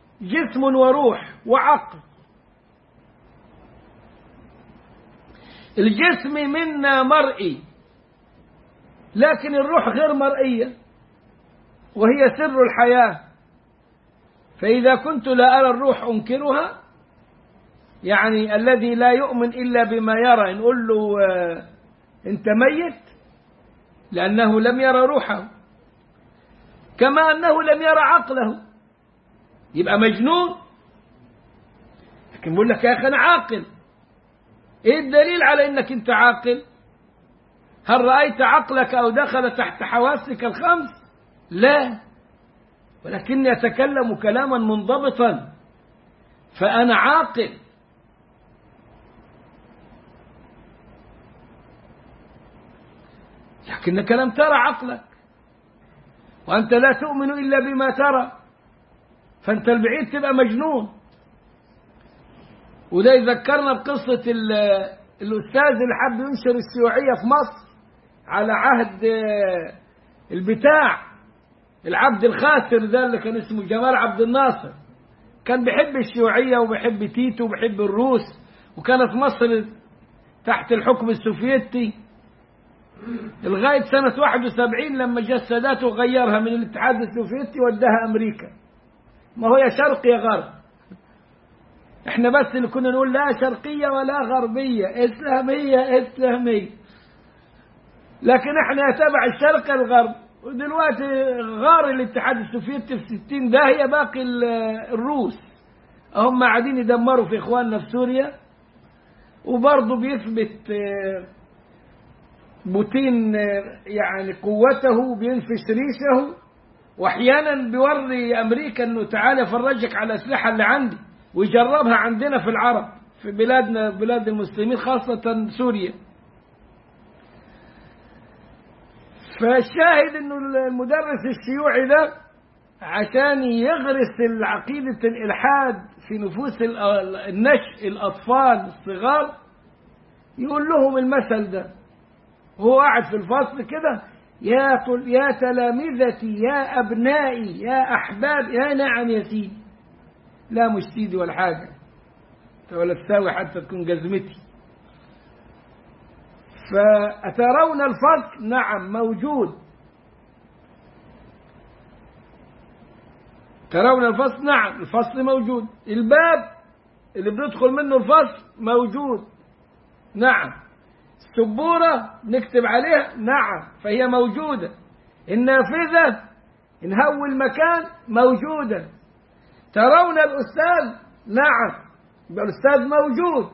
جسم وروح وعقل الجسم منا مرئي لكن الروح غير مرئية وهي سر الحياة فإذا كنت لا أرى الروح أنكرها يعني الذي لا يؤمن إلا بما يرى نقول له آه، أنت ميت لأنه لم يرى روحه كما أنه لم يرى عقله يبقى مجنون لكن بقول لك يا أخي أنا عاقل إيه الدليل على أنك أنت عاقل هل رأيت عقلك أو دخل تحت حواسك الخمس لا ولكني أتكلم كلاما منضبطا فأنا عاقل لكنك لم ترى عقلك وأنت لا تؤمن إلا بما ترى فأنت البعيد تبقى مجنون وده يذكرنا بقصة ال- الأستاذ اللي حب ينشر الشيوعية في مصر على عهد آه، البتاع العبد الخاسر ده اللي كان اسمه جمال عبد الناصر كان بيحب الشيوعية وبيحب تيتو وبيحب الروس وكانت مصر تحت الحكم السوفيتي لغاية سنة 71 لما جاء السادات وغيرها من الاتحاد السوفيتي وداها أمريكا ما هو يا شرق يا غرب احنا بس اللي كنا نقول لا شرقية ولا غربية إسلامية إسلامية لكن احنا تبع الشرق الغرب ودلوقتي غار الاتحاد السوفيتي في 60 داهية باقي ال- الروس هم قاعدين يدمروا في اخواننا في سوريا وبرضه بيثبت آه، بوتين آه، يعني قوته بينفش ريشه واحيانا بيوري امريكا انه تعالى فرجك على الاسلحه اللي عندي ويجربها عندنا في العرب في بلادنا بلاد المسلمين خاصه سوريا فالشاهد انه المدرس الشيوعي ده عشان يغرس العقيدة الإلحاد في نفوس ال- النشء الأطفال الصغار يقول لهم المثل ده هو قاعد في الفصل كده يا طل يا تلامذتي يا أبنائي يا أحباب يا نعم يا سيدي لا مش سيدي ولا حاجة ولا تساوي حتى تكون جزمتي فأترون الفصل نعم موجود ترون الفصل نعم الفصل موجود الباب اللي بندخل منه الفصل موجود نعم السبورة نكتب عليها نعم فهي موجودة النافذة نهوي المكان موجودة ترون الأستاذ نعم يبقى الأستاذ موجود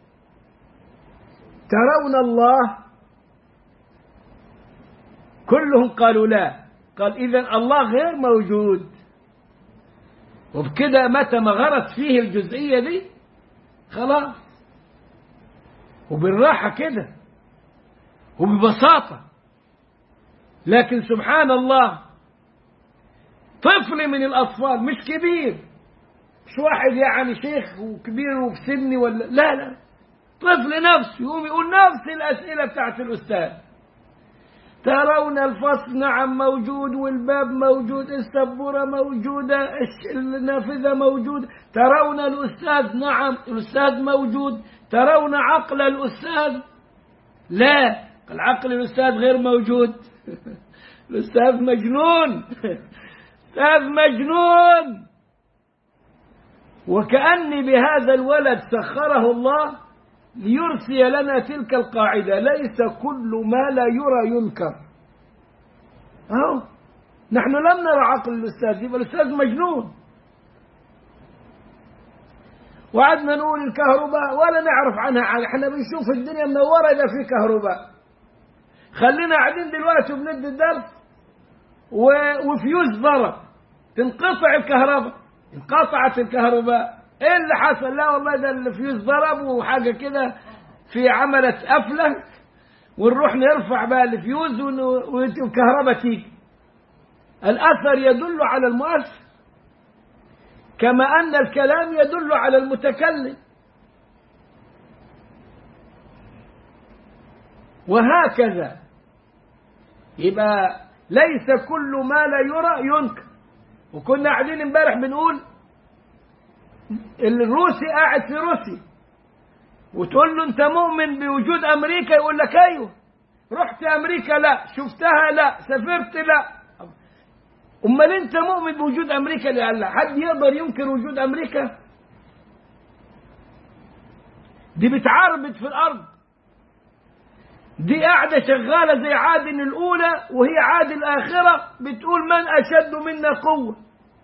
ترون الله كلهم قالوا لا قال إذا الله غير موجود وبكده متى ما غرت فيه الجزئية دي خلاص وبالراحة كده وببساطة لكن سبحان الله طفل من الأطفال مش كبير مش واحد يعني شيخ وكبير وفي سني ولا لا لا طفل نفسه يقوم يقول نفس الأسئلة بتاعت الأستاذ ترون الفصل نعم موجود والباب موجود السبورة موجودة الش- النافذة موجودة ترون الأستاذ نعم الأستاذ موجود ترون عقل الأستاذ لا العقل الأستاذ غير موجود الأستاذ مجنون أستاذ مجنون وكأني بهذا الولد سخره الله ليرسي لنا تلك القاعدة ليس كل ما لا يرى ينكر أهو نحن لم نرى عقل الأستاذ يبقى الأستاذ مجنون وعدنا نقول الكهرباء ولا نعرف عنها حاجة احنا بنشوف الدنيا منورة إذا في كهرباء خلينا قاعدين دلوقتي وبندي الدرس و- وفيوز ضرب تنقطع الكهرباء انقطعت الكهرباء ايه اللي حصل لا والله ده الفيوز ضرب وحاجه كده في عملت قفله ونروح نرفع بقى الفيوز ون- والكهرباء تيجي الاثر يدل على المؤثر كما ان الكلام يدل على المتكلم وهكذا يبقى ليس كل ما لا يرى ينكر وكنا قاعدين امبارح بنقول الروسي قاعد في روسيا وتقول له انت مؤمن بوجود امريكا يقول لك ايوه رحت امريكا لا شفتها لا سافرت لا امال انت مؤمن بوجود امريكا لا لا حد يقدر ينكر وجود امريكا دي بتعربد في الارض دي قاعدة شغالة زي عاد الأولى وهي عاد الآخرة بتقول من أشد منا قوة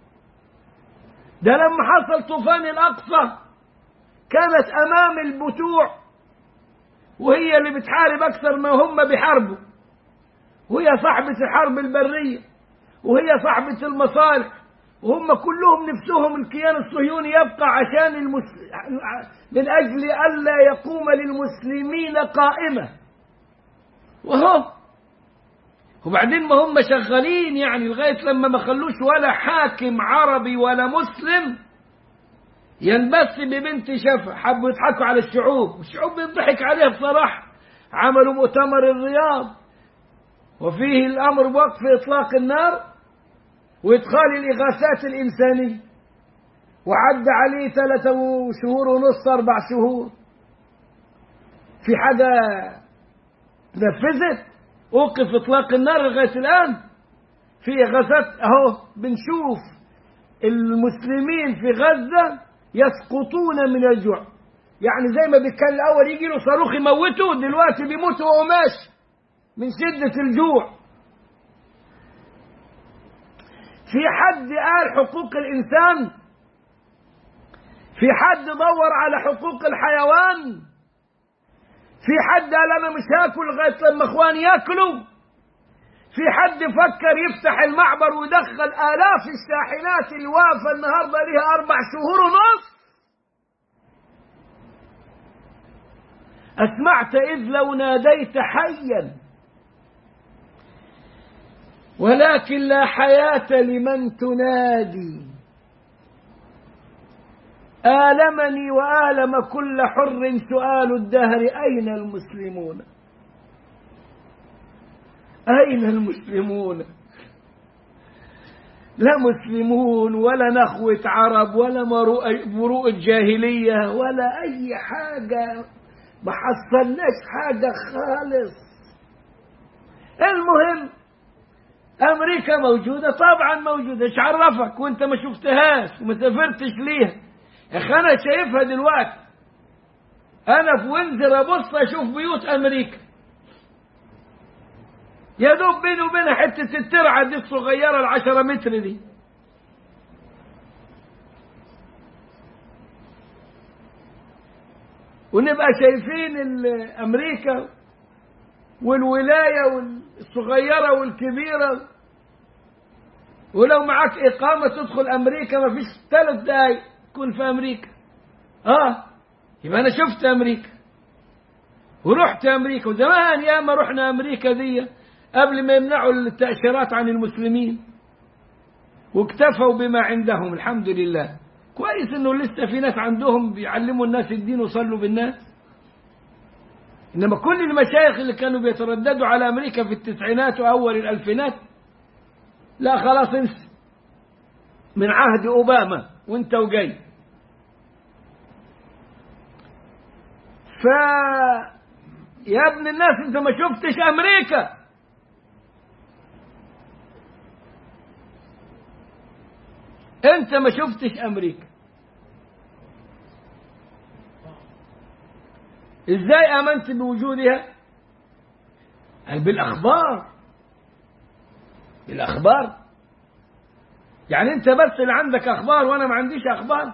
ده لما حصل طوفان الأقصى كانت أمام البتوع وهي اللي بتحارب أكثر ما هم بيحاربوا وهي صاحبة الحرب البرية وهي صاحبة المصالح وهم كلهم نفسهم الكيان الصهيوني يبقى عشان المس... من أجل ألا يقوم للمسلمين قائمة وهو وبعدين ما هم شغالين يعني لغاية لما ما خلوش ولا حاكم عربي ولا مسلم ينبث ببنت شفا حبوا يضحكوا على الشعوب والشعوب بيضحك عليها بصراحة عملوا مؤتمر الرياض وفيه الأمر بوقف إطلاق النار وإدخال الإغاثات الإنسانية وعد عليه ثلاثة شهور ونص أربع شهور في حاجة نفذت أوقف إطلاق النار لغاية الآن في إغاثات أهو بنشوف المسلمين في غزة يسقطون من الجوع يعني زي ما كان الأول يجي له صاروخ يموته دلوقتي بيموت وهو ماشي من شدة الجوع في حد قال حقوق الإنسان في حد دور على حقوق الحيوان في حد قال أنا مش هاكل لغاية لما إخواني ياكلوا في حد فكر يفتح المعبر ويدخل آلاف الشاحنات اللي واقفة النهاردة لها أربع شهور ونص أسمعت إذ لو ناديت حيا ولكن لا حياة لمن تنادي آلمني وآلم كل حر سؤال الدهر أين المسلمون أين المسلمون لا مسلمون ولا نخوة عرب ولا مروءة جاهلية ولا أي حاجة ما حصلناش حاجة خالص المهم أمريكا موجودة طبعا موجودة ايش عرفك وانت ما شفتهاش وما سافرتش ليها يا اخي انا شايفها دلوقتي انا في وينزر ابص اشوف بيوت امريكا يا دوب بيني وبينها حتة الترعة دي الصغيرة العشرة متر دي ونبقى شايفين أمريكا والولاية الصغيرة والكبيرة ولو معك إقامة تدخل أمريكا ما فيش ثلاث دقايق تكون في أمريكا آه يبقى أنا شفت أمريكا ورحت أمريكا وزمان ياما رحنا أمريكا دي قبل ما يمنعوا التأشيرات عن المسلمين واكتفوا بما عندهم الحمد لله كويس انه لسه في ناس عندهم بيعلموا الناس الدين وصلوا بالناس انما كل المشايخ اللي كانوا بيترددوا على امريكا في التسعينات واول الالفينات لا خلاص انسى من عهد اوباما وانت وجاي ف يا ابن الناس انت ما شفتش امريكا انت ما شفتش امريكا ازاي امنت بوجودها قال بالاخبار بالاخبار يعني انت بس اللي عندك اخبار وانا ما عنديش اخبار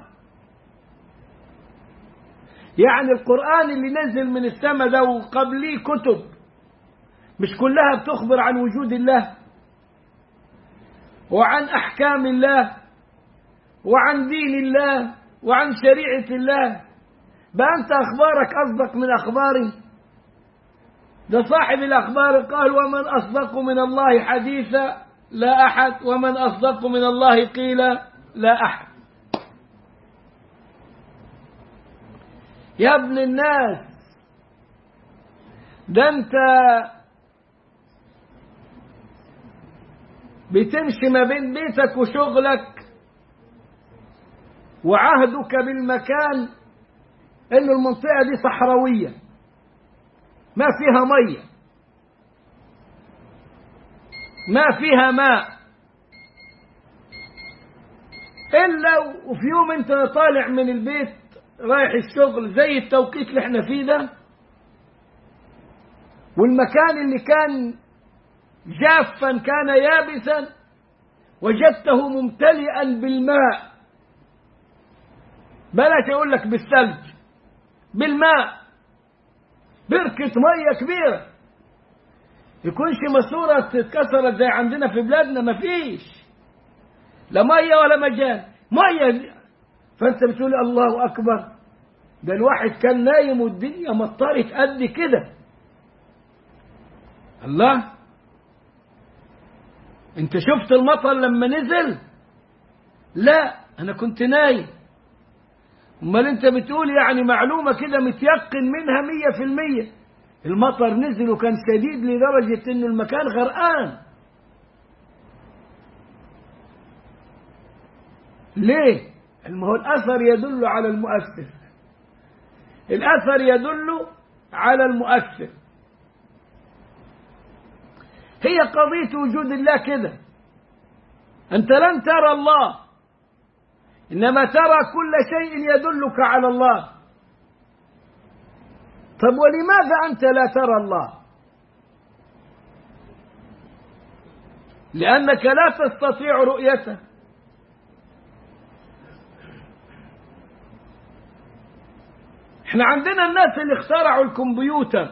يعني القران اللي نزل من السماء ده وقبليه كتب مش كلها بتخبر عن وجود الله وعن احكام الله وعن دين الله وعن شريعة الله بقى أنت أخبارك أصدق من أخباري ده صاحب الأخبار قال ومن أصدق من الله حديثا لا أحد ومن أصدق من الله قيل لا أحد يا ابن الناس ده أنت بتمشي ما بين بيتك وشغلك وعهدك بالمكان إنه المنطقة دي صحراوية ما فيها مية ما فيها ماء إلا وفي يوم أنت طالع من البيت رايح الشغل زي التوقيت اللي احنا فيه ده والمكان اللي كان جافا كان يابسا وجدته ممتلئا بالماء بلاش اقول لك بالثلج بالماء بركة مية كبيرة يكونش ماسورة اتكسرت زي عندنا في بلادنا مفيش لا مية ولا مجال مية فانت بتقول الله اكبر ده الواحد كان نايم والدنيا مطرت قد كده الله انت شفت المطر لما نزل لا انا كنت نايم امال انت بتقول يعني معلومة كده متيقن منها مية في المية المطر نزل وكان شديد لدرجة انه المكان غرقان ليه ما هو الاثر يدل على المؤثر الاثر يدل على المؤثر هي قضية وجود الله كده أنت لن ترى الله إنما ترى كل شيء يدلك على الله طب ولماذا أنت لا ترى الله لأنك لا تستطيع رؤيته احنا عندنا الناس اللي اخترعوا الكمبيوتر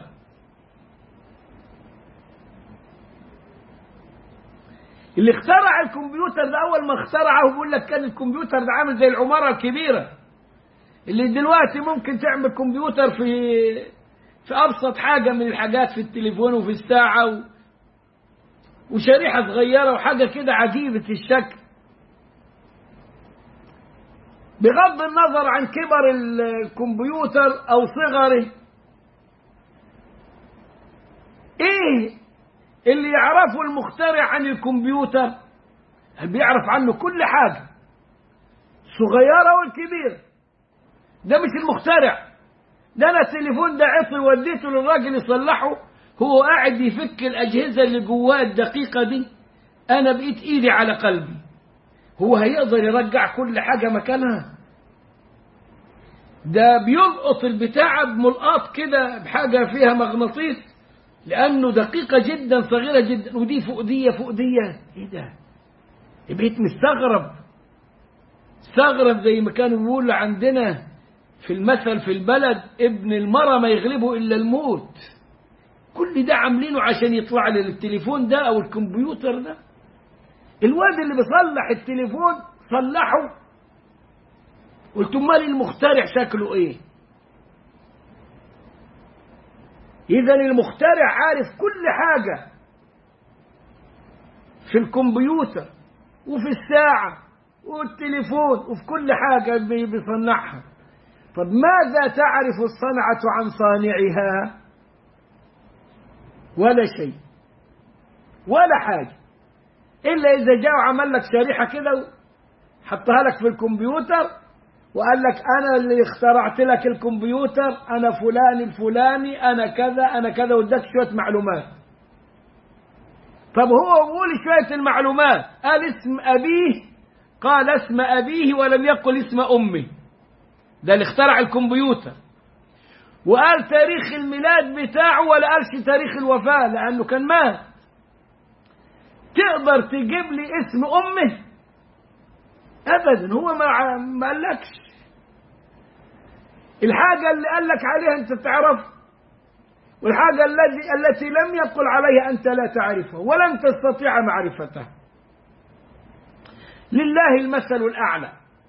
اللي اخترع الكمبيوتر ده اول ما اخترعه بيقول لك كان الكمبيوتر ده عامل زي العماره الكبيره اللي دلوقتي ممكن تعمل كمبيوتر في في ابسط حاجه من الحاجات في التليفون وفي الساعه و... وشريحه صغيره وحاجه كده عجيبه الشكل بغض النظر عن كبر الكمبيوتر او صغره ايه اللي يعرفه المخترع عن الكمبيوتر بيعرف عنه كل حاجة صغيرة والكبيرة ده مش المخترع ده انا التليفون ده عطي وديته للراجل يصلحه هو قاعد يفك الاجهزه اللي جواه الدقيقه دي انا بقيت ايدي على قلبي هو هيقدر يرجع كل حاجه مكانها ده بيلقط البتاعه بملقاط كده بحاجه فيها مغناطيس لانه دقيقه جدا صغيره جدا ودي فوق دي فوق دي ايه ده بقيت مستغرب استغرب زي ما كانوا بيقولوا عندنا في المثل في البلد ابن المرة ما يغلبه إلا الموت كل ده عاملينه عشان يطلع لي التليفون ده أو الكمبيوتر ده الواد اللي بيصلح التليفون صلحه قلت امال المخترع شكله ايه اذا المخترع عارف كل حاجه في الكمبيوتر وفي الساعه والتليفون وفي كل حاجه بيصنعها طب ماذا تعرف الصنعة عن صانعها ولا شيء ولا حاجة إلا إذا جاء وعمل لك شريحة كده حطها لك في الكمبيوتر وقال لك أنا اللي اخترعت لك الكمبيوتر أنا فلان الفلاني أنا كذا أنا كذا واداك شوية معلومات طب هو بيقول شوية المعلومات قال اسم أبيه قال اسم أبيه ولم يقل اسم أمه ده اللي اخترع الكمبيوتر وقال تاريخ الميلاد بتاعه ولا قالش تاريخ الوفاة لأنه كان مات تقدر تجيب لي اسم أمه أبدا هو ما ما قالكش الحاجة اللي قال لك عليها أنت تعرفها والحاجة التي التي لم يقل عليها أنت لا تعرفها ولن تستطيع معرفتها لله المثل الأعلى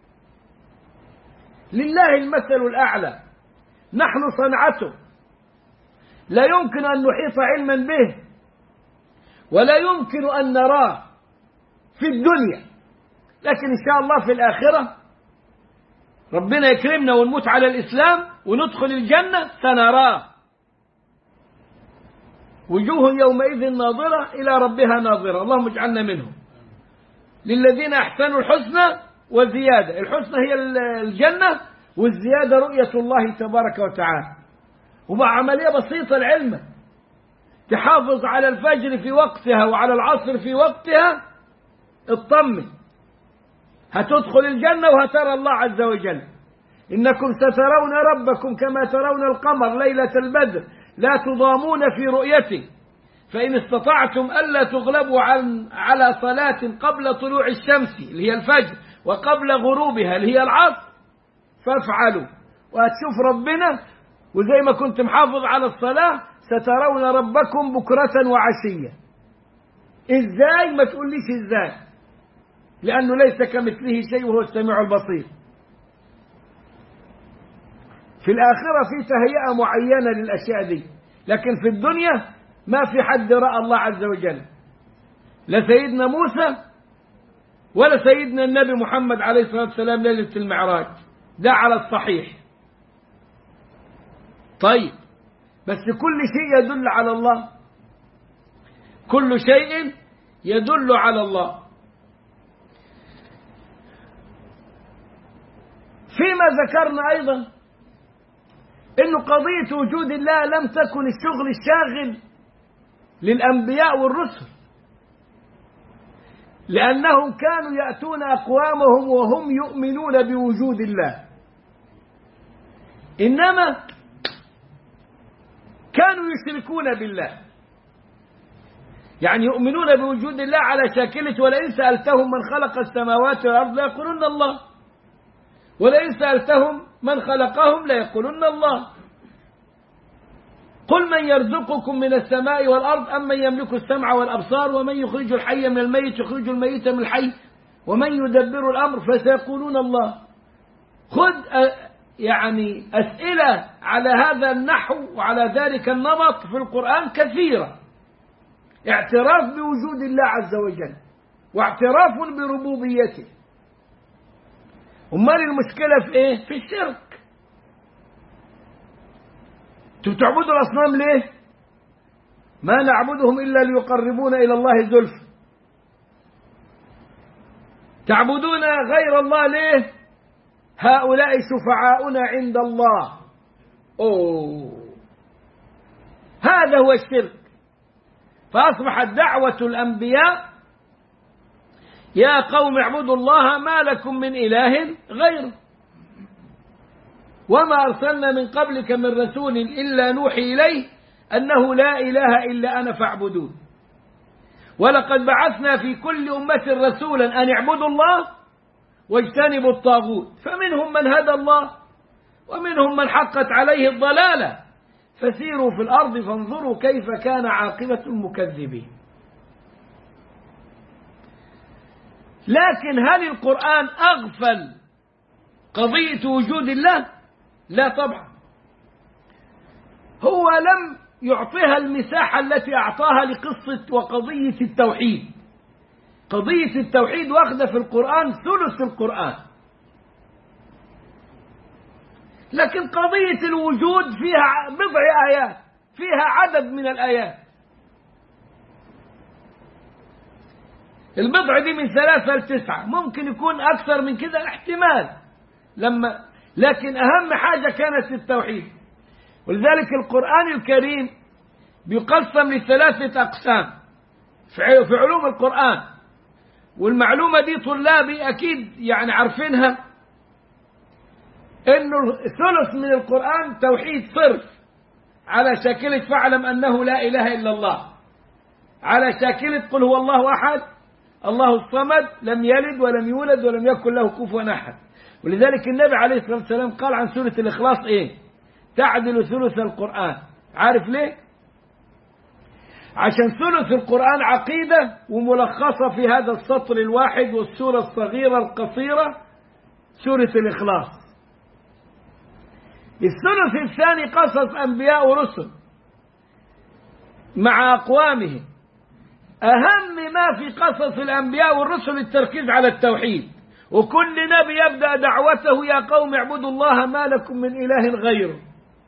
لله المثل الأعلى نحن صنعته لا يمكن أن نحيط علما به ولا يمكن أن نراه في الدنيا لكن إن شاء الله في الآخرة ربنا يكرمنا ونموت على الإسلام وندخل الجنة سنراه وجوه يومئذ ناظرة إلى ربها ناظرة اللهم اجعلنا منهم للذين أحسنوا الحسنى وزيادة الحسنى هي الجنة والزيادة رؤية الله تبارك وتعالى ومع عملية بسيطة العلم تحافظ على الفجر في وقتها وعلى العصر في وقتها اطمن هتدخل الجنة وهترى الله عز وجل إنكم سترون ربكم كما ترون القمر ليلة البدر لا تضامون في رؤيته فإن استطعتم ألا تغلبوا عن على صلاة قبل طلوع الشمس اللي هي الفجر وقبل غروبها اللي هي العصر فافعلوا وهتشوف ربنا وزي ما كنت محافظ على الصلاة سترون ربكم بكرة وعشية ازاي ما تقوليش ازاي لأنه ليس كمثله شيء وهو السميع البصير في الآخرة في تهيئة معينة للأشياء دي لكن في الدنيا ما في حد رأى الله عز وجل لا سيدنا موسى ولا سيدنا النبي محمد عليه الصلاة والسلام ليلة المعراج ده على الصحيح طيب بس كل شيء يدل على الله كل شيء يدل على الله فيما ذكرنا أيضا أنه قضية وجود الله لم تكن الشغل الشاغل للأنبياء والرسل لأنهم كانوا يأتون أقوامهم وهم يؤمنون بوجود الله إنما كانوا يشركون بالله يعني يؤمنون بوجود الله على شاكلة ولئن سألتهم من خلق السماوات والأرض ليقولن الله ولئن سألتهم من خلقهم ليقولن الله قل من يرزقكم من السماء والأرض أم من يملك السمع والأبصار ومن يخرج الحي من الميت يخرج الميت من الحي ومن يدبر الأمر فسيقولون الله خذ يعني أسئلة على هذا النحو وعلى ذلك النمط في القرآن كثيرة اعتراف بوجود الله عز وجل واعتراف بربوبيته امال المشكلة في ايه في الشرك انتوا بتعبدوا الاصنام ليه ما نعبدهم الا ليقربونا الى الله زلفى تعبدون غير الله ليه هؤلاء شفعاؤنا عند الله أوه. هذا هو الشرك فأصبحت دعوة الأنبياء يا قوم اعبدوا الله ما لكم من إله غيره وما أرسلنا من قبلك من رسول إلا نوحي إليه أنه لا إله إلا أنا فاعبدون ولقد بعثنا في كل أمة رسولا أن اعبدوا الله واجتنبوا الطاغوت فمنهم من هدى الله ومنهم من حقت عليه الضلالة فسيروا في الأرض فانظروا كيف كان عاقبة المكذبين لكن هل القرآن أغفل قضية وجود الله لا طبعا هو لم يعطيها المساحة التي أعطاها لقصة وقضية التوحيد قضية التوحيد واخدة في القرآن ثلث القرآن لكن قضية الوجود فيها بضع آيات فيها عدد من الآيات البضع دي من ثلاثة لتسعة ممكن يكون أكثر من كده احتمال لما لكن أهم حاجة كانت التوحيد ولذلك القرآن الكريم بيقسم لثلاثة أقسام في علوم القرآن والمعلومة دي طلابي أكيد يعني عارفينها إنه ثلث من القرآن توحيد صرف على شاكلة فاعلم أنه لا إله إلا الله على شاكلة قل هو الله أحد الله الصمد لم يلد ولم يولد ولم يكن له كفوا أحد ولذلك النبي عليه الصلاة والسلام قال عن سورة الإخلاص إيه تعدل ثلث القرآن عارف ليه عشان ثلث القرآن عقيدة وملخصة في هذا السطر الواحد والسورة الصغيرة القصيرة سورة الإخلاص الثلث الثاني قصص أنبياء ورسل مع أقوامهم أهم ما في قصص الأنبياء والرسل التركيز على التوحيد وكل نبي يبدأ دعوته يا قوم اعبدوا الله ما لكم من إله غيره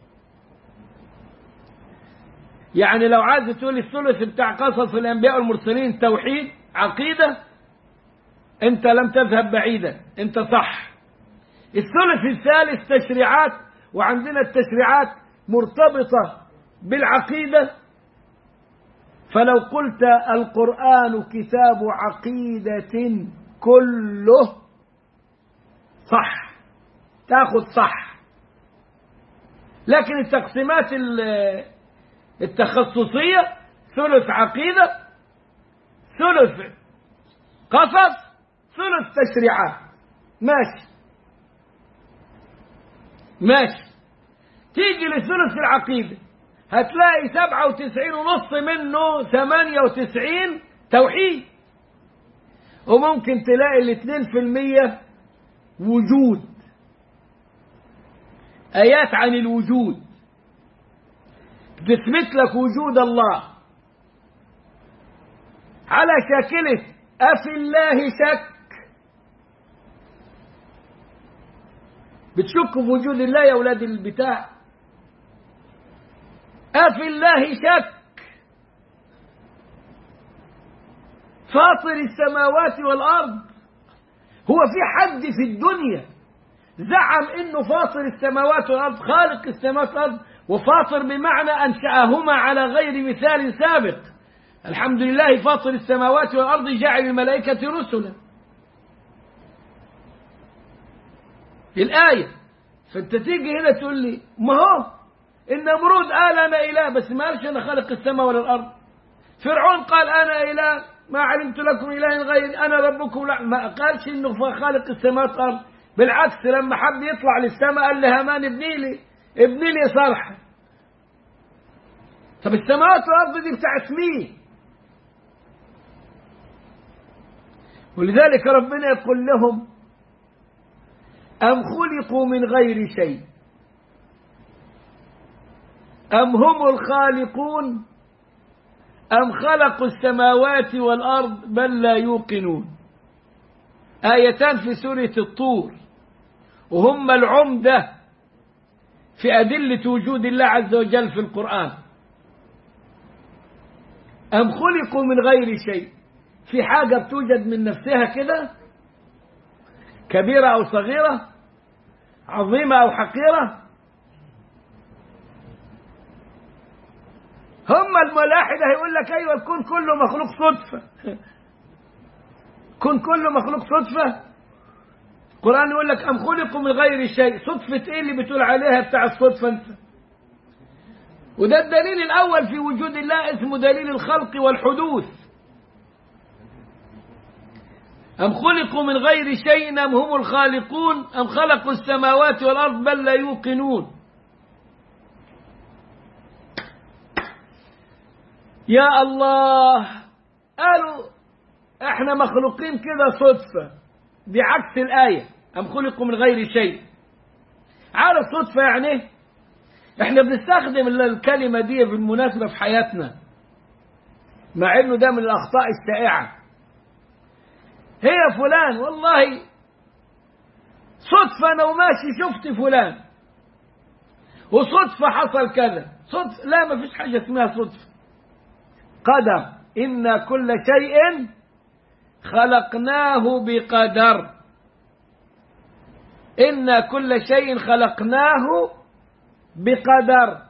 يعني لو عايز تقول الثلث بتاع قصص الأنبياء والمرسلين توحيد عقيدة أنت لم تذهب بعيدا أنت صح الثلث الثالث تشريعات وعندنا التشريعات مرتبطة بالعقيدة فلو قلت القرآن كتاب عقيدة كله صح تاخذ صح لكن التقسيمات ال- التخصصية ثلث عقيدة ثلث قصص ثلث تشريعات ماشي ماشي تيجي لثلث العقيدة هتلاقي سبعة وتسعين ونص منه ثمانية وتسعين توحيد وممكن تلاقي الاثنين في المية وجود آيات عن الوجود تثبت لك وجود الله على شاكلة أفي الله شك بتشك في وجود الله يا أولاد البتاع أفي الله شك فاطر السماوات والأرض هو في حد في الدنيا زعم انه فاطر السماوات والارض خالق السماوات والارض وفاطر بمعنى انشاهما على غير مثال سابق الحمد لله فاطر السماوات والارض جعل الملائكه رسلا الايه فانت تيجي هنا تقول لي ما هو النمرود قال انا اله بس ما قالش انا خالق السماء ولا الارض فرعون قال انا اله ما علمت لكم اله غيري انا ربكم لا ما قالش انه خالق السماوات والارض بالعكس لما حب يطلع للسماء قال لهامان ابني لي ابني لي صرحه طب السماوات والارض دي بتاعت مين ولذلك ربنا يقول لهم أم خلقوا من غير شيء أم هم الخالقون أم خلقوا السماوات والأرض بل لا يوقنون آيتان في سورة الطور وهم العمدة في أدلة وجود الله عز وجل في القرآن أم خلقوا من غير شيء في حاجة بتوجد من نفسها كده كبيرة أو صغيرة عظيمة أو حقيرة هم الملاحدة هيقول لك أيوة الكون كله مخلوق صدفة كون كله مخلوق صدفة القرآن يقول لك أم خلقوا من غير شيء صدفة إيه اللي بتقول عليها بتاع الصدفة أنت وده الدليل الأول في وجود الله اسمه دليل الخلق والحدوث أم خلقوا من غير شيء أم هم الخالقون أم خلقوا السماوات والأرض بل لا يوقنون يا الله قالوا احنا مخلوقين كده صدفة دي عكس الآية أم خلقوا من غير شيء عارف صدفة يعني ايه احنا بنستخدم الكلمة دي بالمناسبة في حياتنا مع انه ده من الأخطاء الشائعة هي فلان والله صدفة أنا وماشي شفت فلان وصدفة حصل كذا صدفة لا ما فيش حاجة اسمها صدفة قدر إن كل شيء خلقناه بقدر إن كل شيء خلقناه بقدر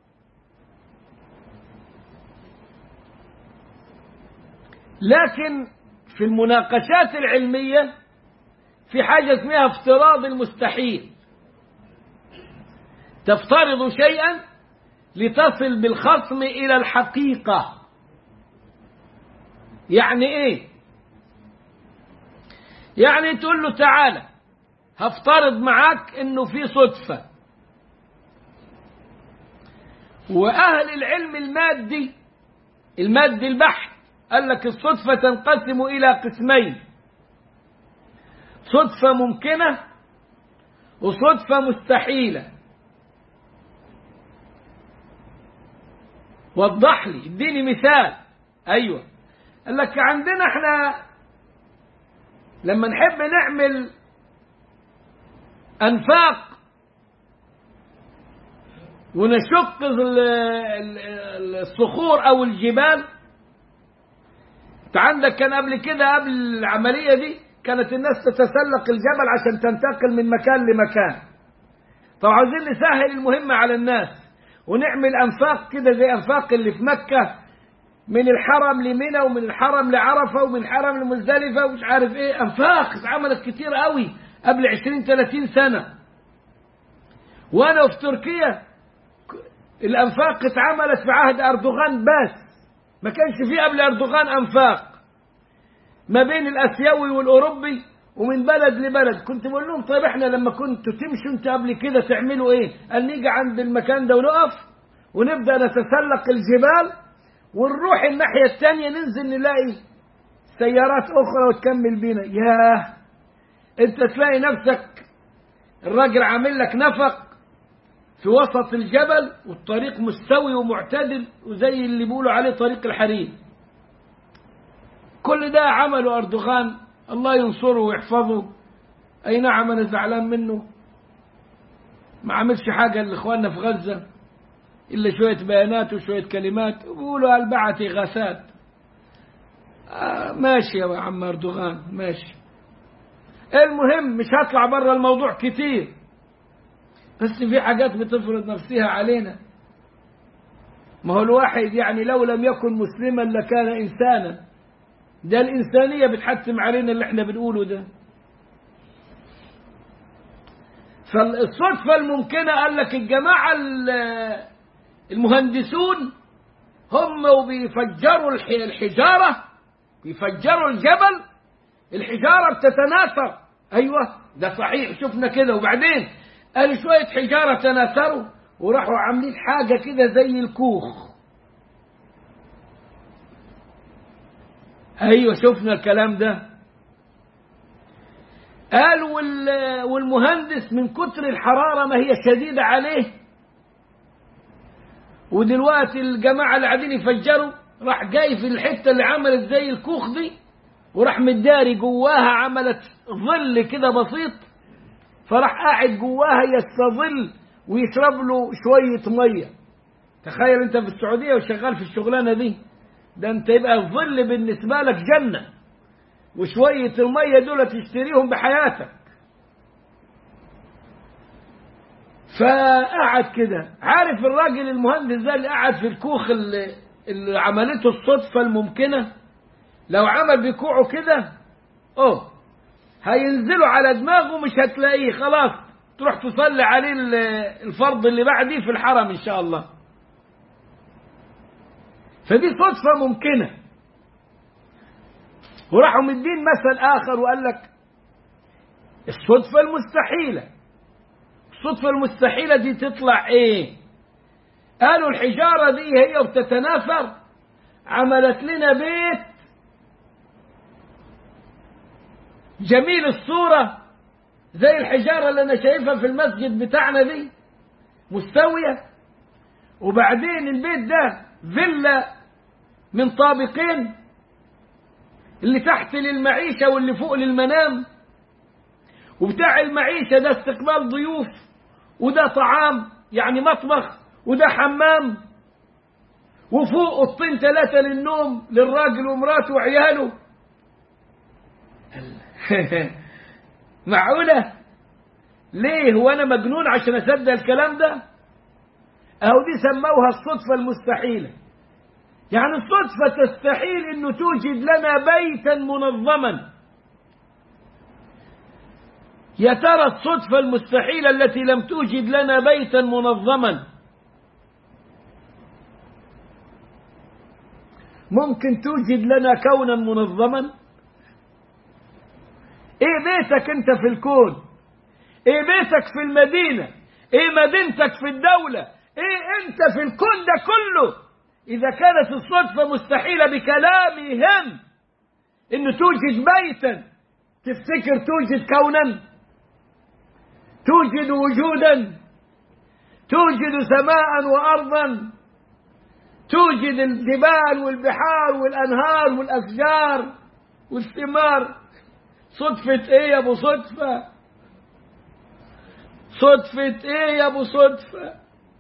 لكن في المناقشات العلمية في حاجة اسمها افتراض المستحيل تفترض شيئا لتصل بالخصم إلى الحقيقة يعني إيه يعني تقول له تعالى هفترض معاك انه في صدفة واهل العلم المادي المادي البحث قال لك الصدفة تنقسم الى قسمين صدفة ممكنة وصدفة مستحيلة وضح لي اديني مثال ايوه قال لك عندنا احنا لما نحب نعمل أنفاق ونشق الصخور أو الجبال أنت عندك كان قبل كده قبل العملية دي كانت الناس تتسلق الجبل عشان تنتقل من مكان لمكان طب عاوزين نسهل المهمة على الناس ونعمل أنفاق كده زي أنفاق اللي في مكة من الحرم لمنى ومن الحرم لعرفة ومن الحرم لمزدلفة ومش عارف ايه أنفاق اتعملت كتير قوي قبل 20 30 سنة وأنا في تركيا ك- الأنفاق اتعملت في عهد أردوغان بس ما كانش فيه قبل أردوغان أنفاق ما بين الآسيوي والأوروبي ومن بلد لبلد كنت بقول لهم طيب احنا لما كنتوا تمشوا انت قبل كده تعملوا ايه قال نيجي عند المكان ده ونقف ونبدأ نتسلق الجبال ونروح الناحية التانية ننزل نلاقي سيارات أخرى وتكمل بينا ياه انت تلاقي نفسك الراجل عامل لك نفق في وسط الجبل والطريق مستوي ومعتدل وزي اللي بيقولوا عليه طريق الحرير كل ده عمله أردوغان الله ينصره ويحفظه أي نعم أنا زعلان منه ما عملش حاجة لإخواننا في غزة إلا شوية بيانات وشوية كلمات وبيقولوا البعث غاثات آه ماشي يا عم أردوغان ماشي المهم مش هطلع بره الموضوع كتير بس في حاجات بتفرض نفسها علينا ما هو الواحد يعني لو لم يكن مسلما لكان إنسانا ده الإنسانية بتحتم علينا اللي احنا بنقوله ده فالصدفة الممكنة قال لك الجماعة ال- المهندسون هم وبيفجروا الح- الحجارة بيفجروا الجبل الحجارة بتتناثر أيوة ده صحيح شفنا كده وبعدين قال شوية حجارة تناثروا وراحوا عاملين حاجة كده زي الكوخ ايوه شفنا الكلام ده قال وال- والمهندس من كتر الحرارة ما هي شديدة عليه ودلوقتي الجماعة اللي قاعدين يفجروا راح جاي في الحتة اللي عملت زي الكوخ دي وراح مداري جواها عملت ظل كده بسيط فراح قاعد جواها يستظل ويشرب له شوية مية تخيل انت في السعودية وشغال في الشغلانة دي ده انت يبقى الظل بالنسبة لك جنة وشوية المية دول تشتريهم بحياتك فقعد كده عارف الراجل المهندس ده اللي قعد في الكوخ اللي, اللي عملته الصدفة الممكنة لو عمل بكوعه كده اوه هينزلوا على دماغه مش هتلاقيه خلاص تروح تصلي عليه ال- الفرض اللي بعديه في الحرم ان شاء الله فدي صدفة ممكنة وراحوا مدين مثل آخر وقال لك الصدفة المستحيلة الصدفة المستحيلة دي تطلع ايه قالوا الحجارة دي هي بتتناثر عملت لنا بيت جميل الصورة زي الحجارة اللي أنا شايفها في المسجد بتاعنا دي مستوية وبعدين البيت ده فيلا من طابقين اللي تحت للمعيشة واللي فوق للمنام وبتاع المعيشة ده استقبال ضيوف وده طعام يعني مطبخ وده حمام وفوق اوضتين ثلاثة للنوم للراجل ومراته وعياله معقولة ليه هو أنا مجنون عشان أصدق الكلام ده أهو دي سموها الصدفة المستحيلة يعني الصدفة تستحيل أنه توجد لنا بيتا منظما يا ترى الصدفة المستحيلة التي لم توجد لنا بيتا منظما ممكن توجد لنا كونا منظما ايه بيتك انت في الكون ايه بيتك في المدينة ايه مدينتك في الدولة ايه انت في الكون ده كله اذا كانت الصدفة مستحيلة بكلامهم انه توجد بيتا تفتكر توجد كونا توجد وجودا توجد سماء وارضا توجد الجبال والبحار والانهار والاشجار والثمار صدفة ايه يا ابو صدفة صدفة ايه يا ابو صدفة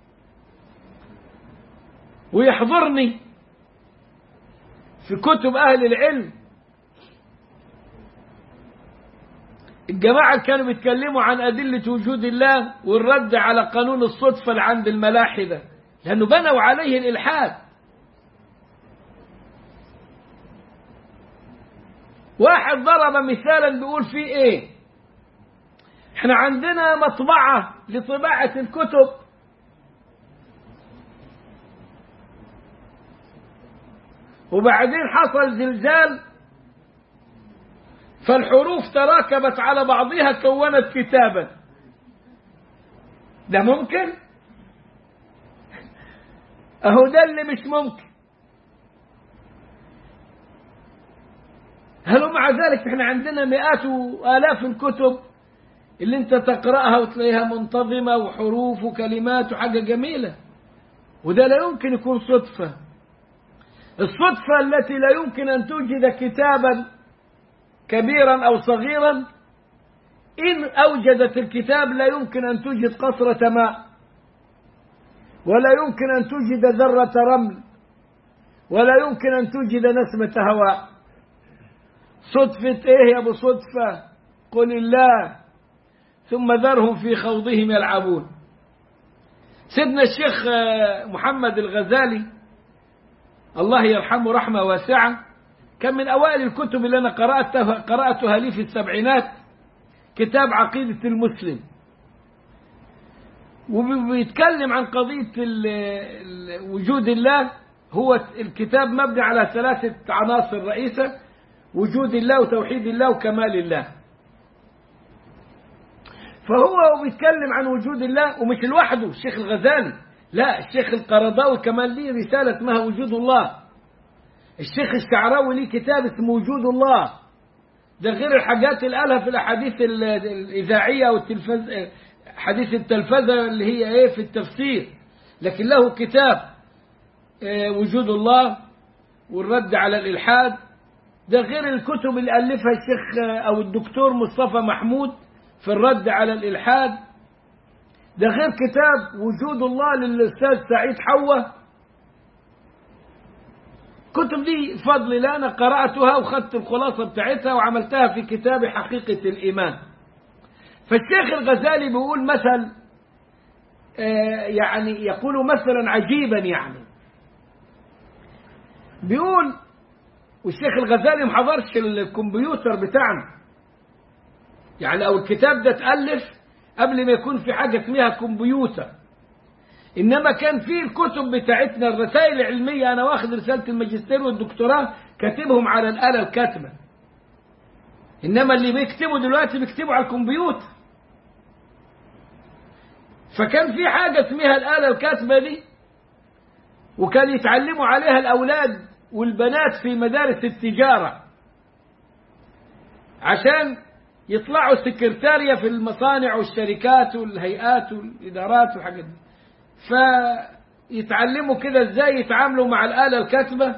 ويحضرني في كتب اهل العلم الجماعة اللي كانوا بيتكلموا عن أدلة وجود الله والرد على قانون الصدفة اللي عند الملاحدة لأنه بنوا عليه الإلحاد واحد ضرب مثالا بيقول فيه ايه احنا عندنا مطبعة لطباعة الكتب وبعدين حصل زلزال فالحروف تراكبت على بعضها كونت كتابا ده ممكن اهو ده اللي مش ممكن هل مع ذلك احنا عندنا مئات والاف الكتب اللي انت تقراها وتلاقيها منتظمه وحروف وكلمات وحاجه جميله وده لا يمكن يكون صدفه الصدفه التي لا يمكن ان توجد كتابا كبيرا او صغيرا ان اوجدت الكتاب لا يمكن ان توجد قصره ماء ولا يمكن ان توجد ذره رمل ولا يمكن ان توجد نسمه هواء صدفة ايه يا ابو صدفة قل الله ثم ذرهم في خوضهم يلعبون سيدنا الشيخ محمد الغزالي الله يرحمه رحمة واسعة كان من أوائل الكتب اللي أنا قرأتها, قرأتها لي في السبعينات كتاب عقيدة المسلم وبيتكلم عن قضية وجود الله هو الكتاب مبني على ثلاثة عناصر رئيسة وجود الله وتوحيد الله وكمال الله فهو بيتكلم عن وجود الله ومش لوحده الشيخ الغزالي لا الشيخ القرضاوي كمان ليه رسالة اسمها وجود الله الشيخ الشعراوي ليه كتاب اسمه وجود الله ده غير الحاجات اللي قالها في الأحاديث الإذاعية والتلفز حديث التلفزة اللي هي إيه في التفسير لكن له كتاب وجود الله والرد على الإلحاد ده غير الكتب اللي ألفها الشيخ أو الدكتور مصطفى محمود في الرد على الإلحاد ده غير كتاب وجود الله للأستاذ سعيد حوة كتب دي فضل لا أنا قرأتها وخدت الخلاصة بتاعتها وعملتها في كتاب حقيقة الإيمان فالشيخ الغزالي بيقول مثل يعني يقول مثلا عجيبا يعني بيقول والشيخ الغزالي ما حضرش الكمبيوتر بتاعنا يعني او الكتاب ده اتالف قبل ما يكون في حاجه اسمها كمبيوتر انما كان في الكتب بتاعتنا الرسائل العلميه انا واخد رساله الماجستير والدكتوراه كاتبهم على الاله الكاتبه انما اللي بيكتبوا دلوقتي بيكتبوا على الكمبيوتر فكان في حاجه اسمها الاله الكاتبه دي وكان يتعلموا عليها الاولاد والبنات في مدارس التجارة عشان يطلعوا سكرتارية في المصانع والشركات والهيئات والإدارات والحاجات دي فيتعلموا كده ازاي يتعاملوا مع الآلة الكاتبة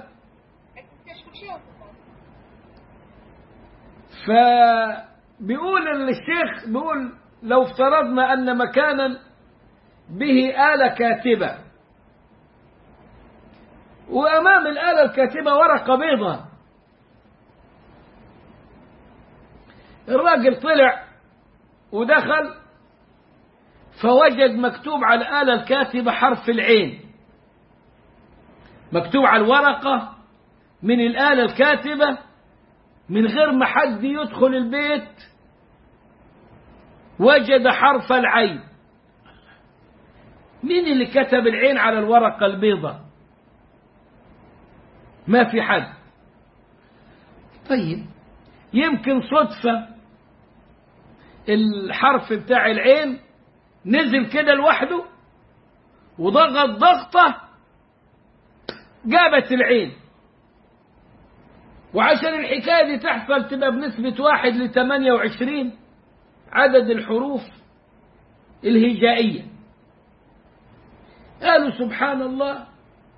فبيقول الشيخ بيقول لو افترضنا أن مكانا به آلة كاتبة وأمام الآلة الكاتبة ورقة بيضاء الراجل طلع ودخل فوجد مكتوب على الآلة الكاتبة حرف العين مكتوب على الورقة من الآلة الكاتبة من غير ما حد يدخل البيت وجد حرف العين مين اللي كتب العين على الورقة البيضاء ما في حد طيب يمكن صدفة الحرف بتاع العين نزل كده لوحده وضغط ضغطة جابت العين وعشان الحكاية دي تحصل تبقى بنسبة واحد لثمانية وعشرين عدد الحروف الهجائية قالوا سبحان الله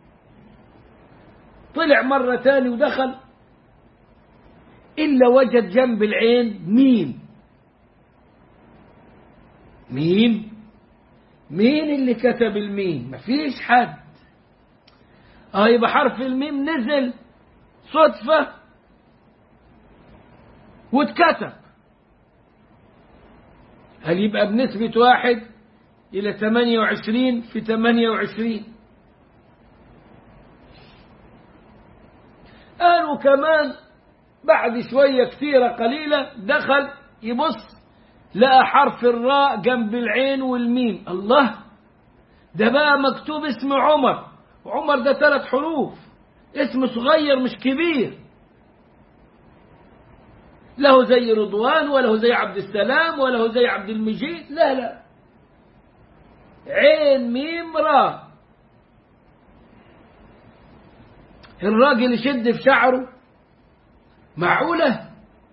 طلع مرة تاني ودخل إلا وجد جنب العين ميم ميم مين اللي كتب الميم مفيش حد اه يبقى حرف الميم نزل صدفة واتكتب هل يبقى بنسبة واحد إلى 28 في 28 قالوا كمان بعد شوية كثيرة قليلة دخل يبص لقى حرف الراء جنب العين والميم الله ده بقى مكتوب اسم عمر وعمر ده ثلاث حروف اسم صغير مش كبير له زي رضوان وله زي عبد السلام وله زي عبد المجيد لا لا عين ميم راء الراجل يشد في شعره معقولة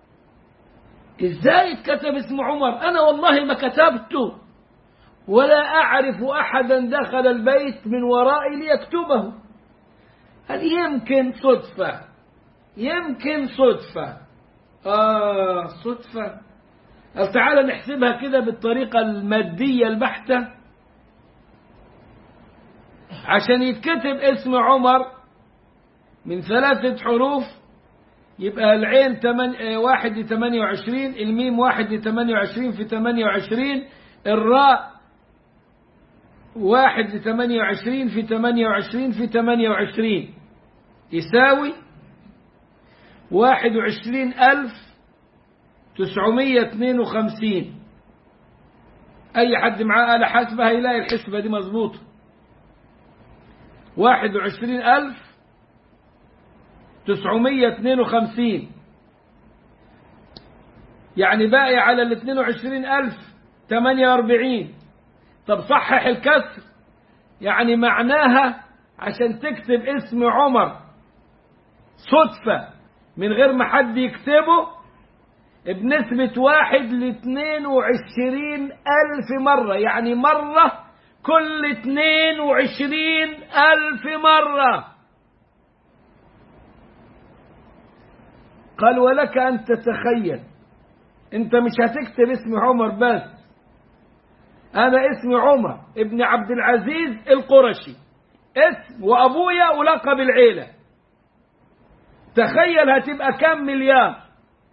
ازاي اتكتب اسم عمر انا والله ما كتبته ولا اعرف احدا دخل البيت من ورائي ليكتبه هل يمكن صدفة يمكن صدفة آه صدفة طب تعالى نحسبها كده بالطريقة المادية البحتة عشان يتكتب اسم عمر من ثلاثة حروف يبقى العين تمن... آه، واحد لثمانية وعشرين الميم واحد لثمانية وعشرين في ثمانية وعشرين الراء واحد لثمانية وعشرين في ثمانية وعشرين في ثمانية وعشرين يساوي واحد وعشرين ألف تسعمية اثنين وخمسين أي حد معاه آلة حاسبة هيلاقي الحسبة دي مظبوطة واحد وعشرين ألف تسعمية اثنين وخمسين يعني باقي على الاثنين وعشرين ألف ثمانية واربعين طب صحح الكسر يعني معناها عشان تكتب اسم عمر صدفة من غير ما حد يكتبه بنسبة واحد لاثنين وعشرين ألف مرة يعني مرة كل اثنين وعشرين ألف مرة قال ولك أن تتخيل أنت مش هتكتب اسم عمر بس أنا اسمي عمر ابن عبد العزيز القرشي اسم وأبويا ولقب العيلة تخيل هتبقى كم مليار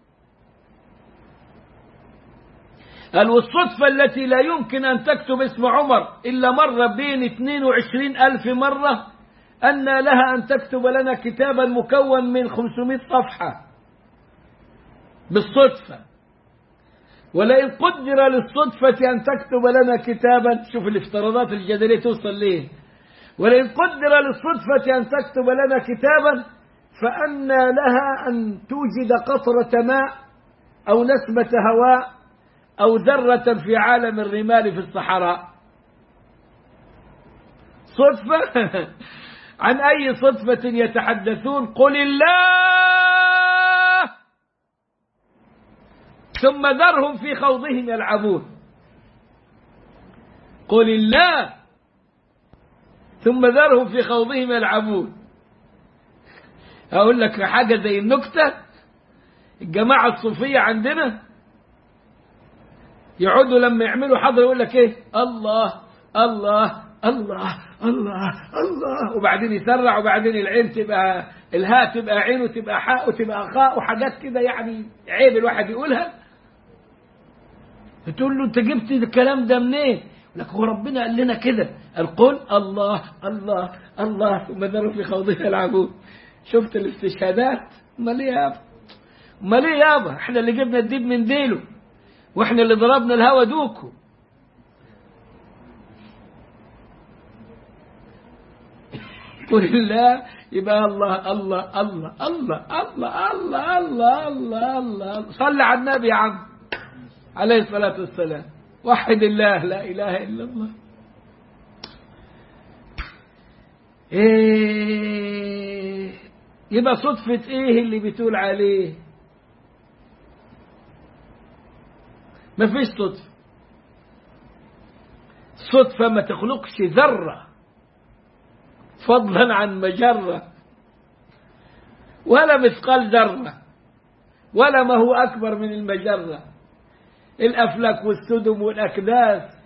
قال والصدفة التي لا يمكن أن تكتب اسم عمر إلا مرة بين 22 ألف مرة أن لها أن تكتب لنا كتابا مكون من 500 صفحة بالصدفة ولئن قدر للصدفة أن تكتب لنا كتابا شوف الافتراضات الجدلية توصل ليه ولئن قدر للصدفة أن تكتب لنا كتابا فأنى لها أن توجد قطرة ماء أو نسمة هواء أو ذرة في عالم الرمال في الصحراء صدفة عن أي صدفة يتحدثون قل الله ثم ذرهم في خوضهم يلعبون قل الله ثم ذرهم في خوضهم يلعبون أقول لك حاجة زي النكتة الجماعة الصوفية عندنا يقعدوا لما يعملوا حضر يقول لك ايه الله الله الله الله الله وبعدين يسرع وبعدين العين تبقى الهاء تبقى عين وتبقى حاء وتبقى خاء وحاجات كده يعني عيب الواحد يقولها تقول له انت جبت الكلام ده منين؟ يقول لك هو ربنا قال لنا كده القول الله الله الله ثم ذروا في خوضها يلعبون شفت الاستشهادات امال ايه يابا امال ايه يابا احنا اللي جبنا الديب من ديله واحنا اللي ضربنا الهوى دوكو قل الله يبقى الله الله الله الله الله الله الله الله الله صل على النبي يا عم عليه الصلاة والسلام وحد الله لا إله إلا الله إيه يبقى صدفة إيه اللي بتقول عليه ما فيش صدفة صدفة ما تخلقش ذرة فضلا عن مجرة ولا مثقال ذرة ولا ما هو أكبر من المجرة الأفلاك والسدم والأكداس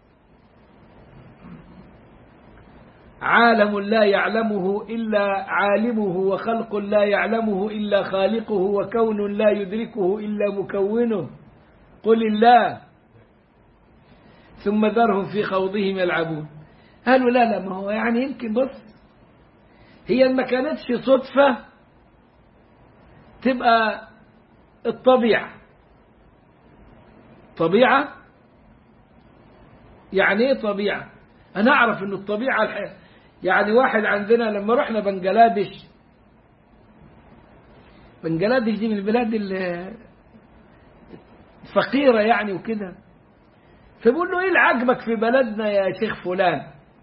عالم لا يعلمه إلا عالمه وخلق لا يعلمه إلا خالقه وكون لا يدركه إلا مكونه قل الله ثم ذرهم في خوضهم يلعبون قالوا لا لا ما هو يعني يمكن بص هي ما كانتش صدفة تبقى الطبيعة طبيعة يعني ايه طبيعة انا اعرف ان الطبيعة الح... يعني واحد عندنا لما رحنا بنجلاديش بنجلاديش دي من البلاد ال- الفقيرة يعني وكده فبقول له ايه اللي عجبك في بلدنا يا شيخ فلان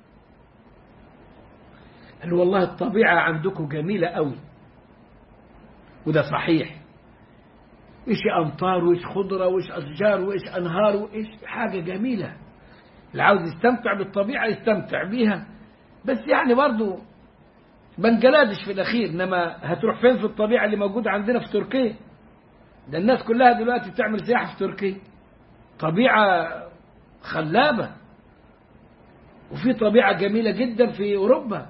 قال له والله الطبيعة عندكم جميلة قوي وده صحيح ايش امطار وايش خضرة وايش اشجار وايش انهار وايش حاجة جميلة اللي عاوز يستمتع بالطبيعة يستمتع بيها بس يعني برضو بنجلاديش في الاخير انما هتروح فين في الطبيعة اللي موجودة عندنا في تركيا ده الناس كلها دلوقتي بتعمل سياحة في تركيا طبيعة خلابة وفي طبيعة جميلة جدا في أوروبا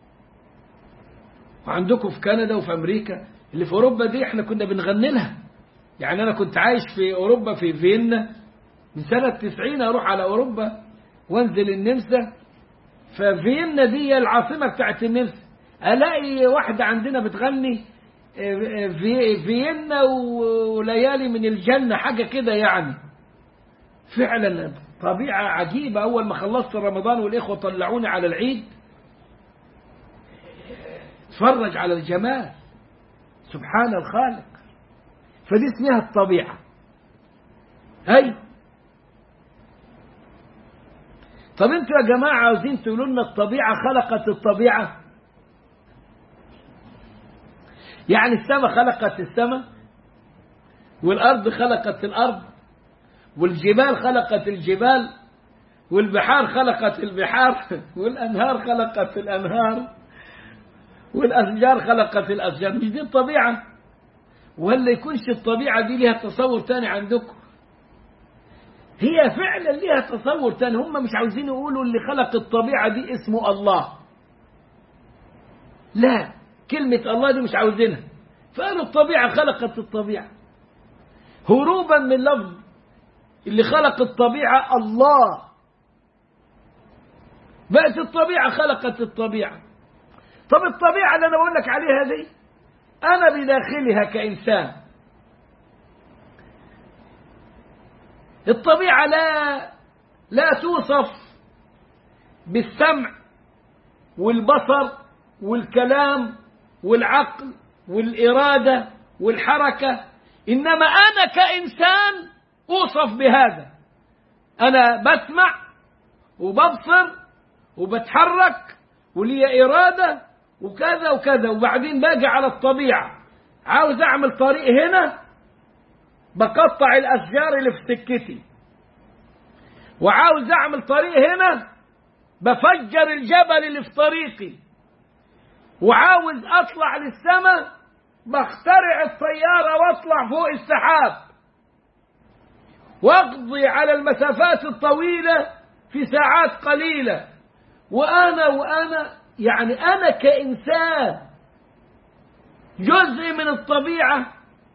وعندكم في كندا وفي أمريكا اللي في أوروبا دي احنا كنا بنغني لها يعني أنا كنت عايش في أوروبا في فيينا من سنة 90 أروح على أوروبا وانزل النمسا ففيينا دي العاصمة بتاعت النمسا ألاقي واحدة عندنا بتغني في فيينا وليالي من الجنة حاجة كده يعني فعلا طبيعة عجيبة أول ما خلصت رمضان والإخوة طلعوني على العيد اتفرج على الجمال سبحان الخالق فدي اسمها الطبيعة هاي طب انتوا يا جماعة عاوزين تقولوا لنا الطبيعة خلقت الطبيعة يعني السماء خلقت السماء والأرض خلقت الأرض والجبال خلقت الجبال والبحار خلقت البحار والأنهار خلقت الأنهار والأشجار خلقت الأشجار مش دي الطبيعة ولا يكونش الطبيعة دي لها تصور تاني عندكم هي فعلا لها تصور تاني هم مش عاوزين يقولوا اللي خلق الطبيعة دي اسمه الله لا كلمة الله دي مش عاوزينها فقالوا الطبيعة خلقت الطبيعة هروبا من لفظ اللي خلق الطبيعة الله بقت الطبيعة خلقت الطبيعة طب الطبيعة اللي أنا بقول لك عليها دي أنا بداخلها كإنسان الطبيعة لا لا توصف بالسمع والبصر والكلام والعقل والإرادة والحركة إنما أنا كإنسان أوصف بهذا أنا بسمع وببصر وبتحرك ولي إرادة وكذا وكذا وبعدين باجي على الطبيعة عاوز أعمل طريق هنا بقطع الأشجار اللي في سكتي وعاوز أعمل طريق هنا بفجر الجبل اللي في طريقي وعاوز أطلع للسماء بخترع الطيارة وأطلع فوق السحاب واقضي على المسافات الطويلة في ساعات قليلة وأنا وأنا يعني أنا كإنسان جزء من الطبيعة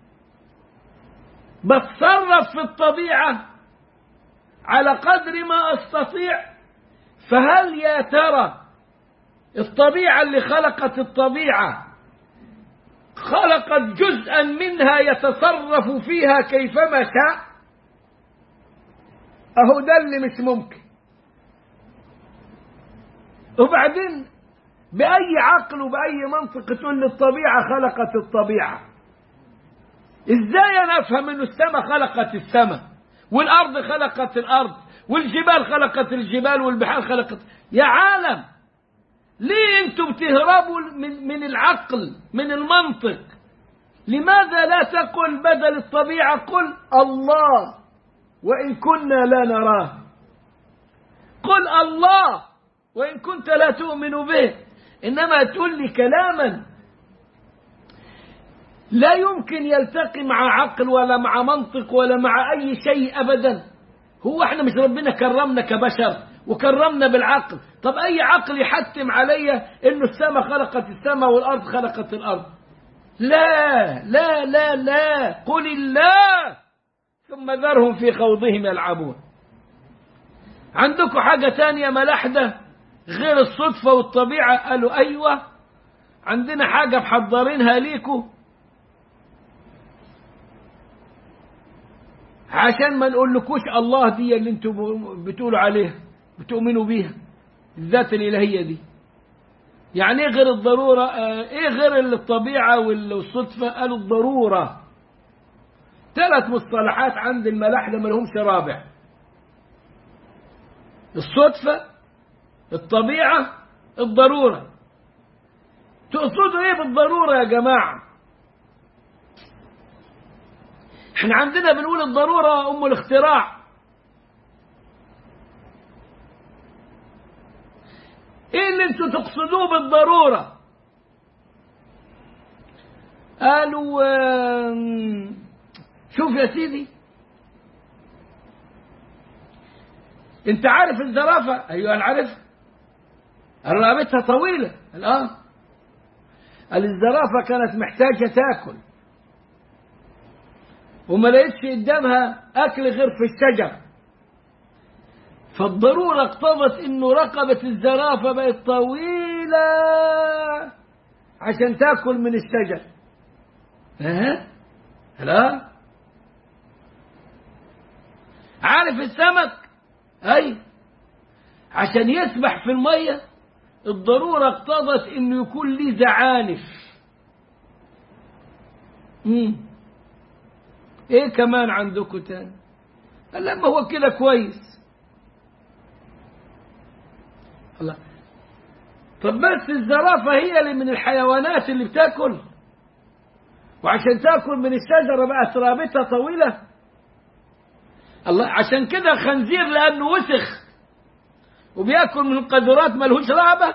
بتصرف في الطبيعة على قدر ما أستطيع فهل يا ترى الطبيعة اللي خلقت الطبيعة خلقت جزءا منها يتصرف فيها كيفما شاء أهو ده اللي مش ممكن وبعدين بأي عقل وبأي منطق تقول لي الطبيعة خلقت الطبيعة ازاي انا افهم ان السماء خلقت السماء والارض خلقت الارض والجبال خلقت الجبال والبحار خلقت يا عالم ليه انتم بتهربوا من, من العقل من المنطق لماذا لا تقل بدل الطبيعة قل الله وإن كنا لا نراه قل الله وإن كنت لا تؤمن به إنما تقول لي كلاما لا يمكن يلتقي مع عقل ولا مع منطق ولا مع أي شيء أبدا هو احنا مش ربنا كرمنا كبشر وكرمنا بالعقل طب أي عقل يحتم علي إنه السماء خلقت السماء والأرض خلقت الأرض لا لا لا لا قل الله ثم ذرهم في خوضهم يلعبون عندكم حاجة تانية ملاحدة غير الصدفة والطبيعة قالوا أيوة عندنا حاجة محضرينها ليكم عشان ما نقولكوش الله دي اللي انتوا بتقولوا عليها بتؤمنوا بيها الذات الإلهية دي يعني ايه غير الضرورة آه، ايه غير الطبيعة والصدفة قالوا الضرورة ثلاث مصطلحات عند الملاحدة ما لهمش رابع الصدفة الطبيعة الضرورة تقصدوا ايه بالضرورة يا جماعة احنا عندنا بنقول الضرورة ام الاختراع ايه اللي انتوا تقصدوه بالضرورة قالوا آم، شوف يا سيدي انت عارف الزرافة ايوه انا عارف رقبتها طويلة الان قال الزرافة كانت محتاجة تاكل وما لقيتش قدامها اكل غير في الشجر فالضرورة اقتضت انه رقبة الزرافة بقت طويلة عشان تاكل من الشجر ها لا عارف السمك اي عشان يسبح في المية الضرورة اقتضت انه يكون ليه زعانف مم. ايه كمان عندكم تاني قال لما هو كده كويس الله طب بس الزرافة هي اللي من الحيوانات اللي بتاكل وعشان تاكل من الشجرة بقت رابطة طويلة الله عشان كده الخنزير لأنه وسخ وبياكل من القذرات ملهوش رقبة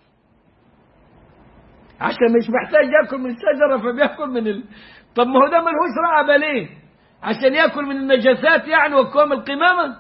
عشان مش محتاج ياكل من الشجرة فبياكل من ال... طب ما هو ده ملهوش رقبة ليه؟ عشان ياكل من النجاسات يعني وكوام القمامة؟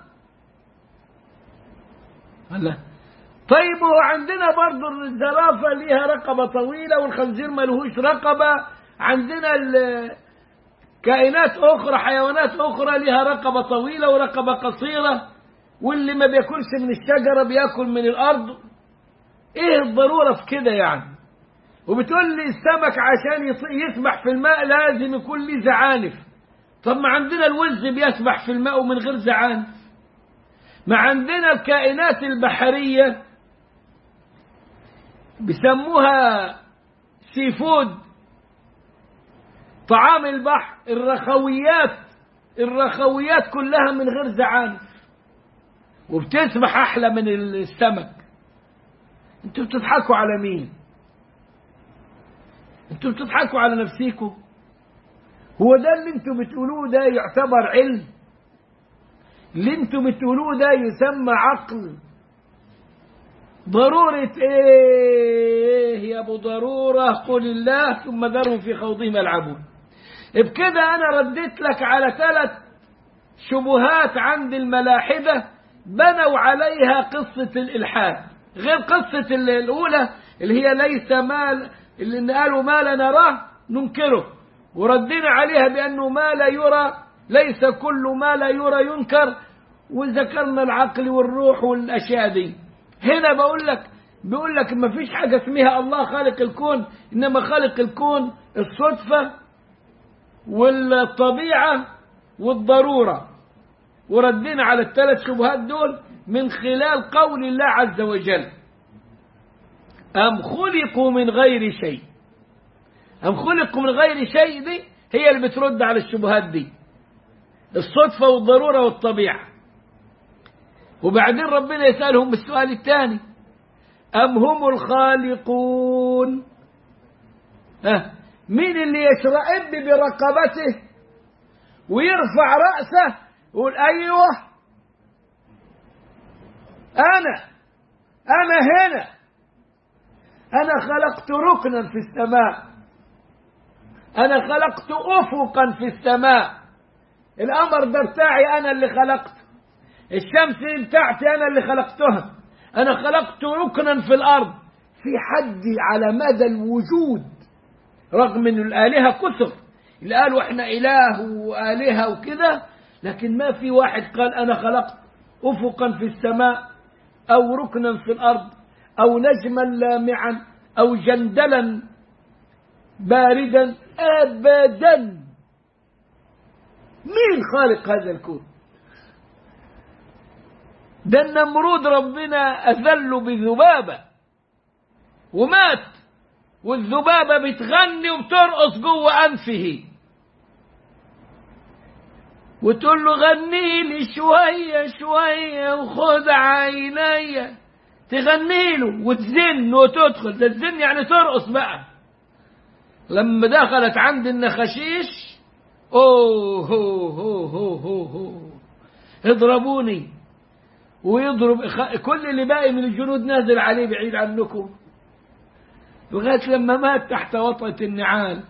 الله طيب هو عندنا برضه الزرافة ليها رقبة طويلة والخنزير ملهوش رقبة عندنا ال- كائنات أخرى حيوانات أخرى لها رقبة طويلة ورقبة قصيرة واللي ما بياكلش من الشجرة بياكل من الأرض إيه الضرورة في كده يعني وبتقول لي السمك عشان يص- يسبح في الماء لازم يكون ليه زعانف طب ما عندنا الوز بيسبح في الماء ومن غير زعانف ما عندنا الكائنات البحرية بيسموها سي فود طعام البحر الرخويات الرخويات كلها من غير زعانف وبتسبح احلى من السمك انتوا بتضحكوا على مين انتوا بتضحكوا على نفسيكم هو ده اللي انتوا بتقولوه ده يعتبر علم اللي انتوا بتقولوه ده يسمى عقل ضرورة ايه يا ابو ضرورة قل الله ثم ذرهم في خوضهم يلعبون بكده انا رديت لك على ثلاث شبهات عند الملاحدة بنوا عليها قصة الإلحاد غير قصة ال- الأولى اللي هي ليس مال اللي قالوا ما لا نراه ننكره وردينا عليها بأنه ما لا يرى ليس كل ما لا يرى ينكر وذكرنا العقل والروح والأشياء دي هنا بقول لك بيقول لك ما فيش حاجة اسمها الله خالق الكون إنما خالق الكون الصدفة والطبيعة والضرورة وردينا على الثلاث شبهات دول من خلال قول الله عز وجل أم خلقوا من غير شيء أم خلقوا من غير شيء دي هي اللي بترد على الشبهات دي الصدفة والضرورة والطبيعة وبعدين ربنا يسألهم السؤال الثاني أم هم الخالقون ها مين اللي يشرئب برقبته ويرفع رأسه يقول أيوه أنا أنا هنا أنا خلقت ركنا في السماء أنا خلقت أفقا في السماء القمر ده بتاعي أنا اللي خلقته الشمس بتاعتي أنا اللي خلقتها أنا خلقت ركنا في الأرض في حد على مدى الوجود رغم أن الآلهة كثر اللي قالوا إحنا إله وآلهة وكده لكن ما في واحد قال أنا خلقت أفقا في السماء أو ركنا في الأرض أو نجما لامعا أو جندلا باردا أبدا مين خالق هذا الكون ده النمرود ربنا أذله بذبابة ومات والذبابة بتغني وبترقص جوه أنفه وتقول له غني لي شوية شوية وخد عينيا تغني له وتزن وتدخل ده تزن يعني ترقص بقى لما دخلت عند النخشيش اوه هو هو هو هو هو اضربوني ويضرب إخ- كل اللي باقي من الجنود نازل عليه بعيد عنكم لغاية لما مات تحت وطأة النعال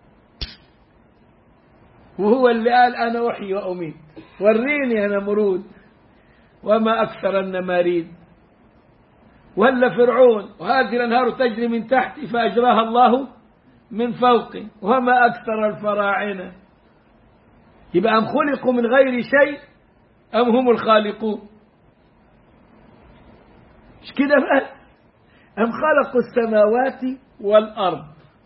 وهو اللي قال أنا أحيي وأميت وريني يا نمرود وما أكثر النماريد ولا فرعون وهذه الأنهار تجري من تحتي فأجراها الله من فوقي وما أكثر الفراعنة يبقى أم خلقوا من غير شيء أم هم الخالقون مش كده بقى أم خلقوا السماوات والأرض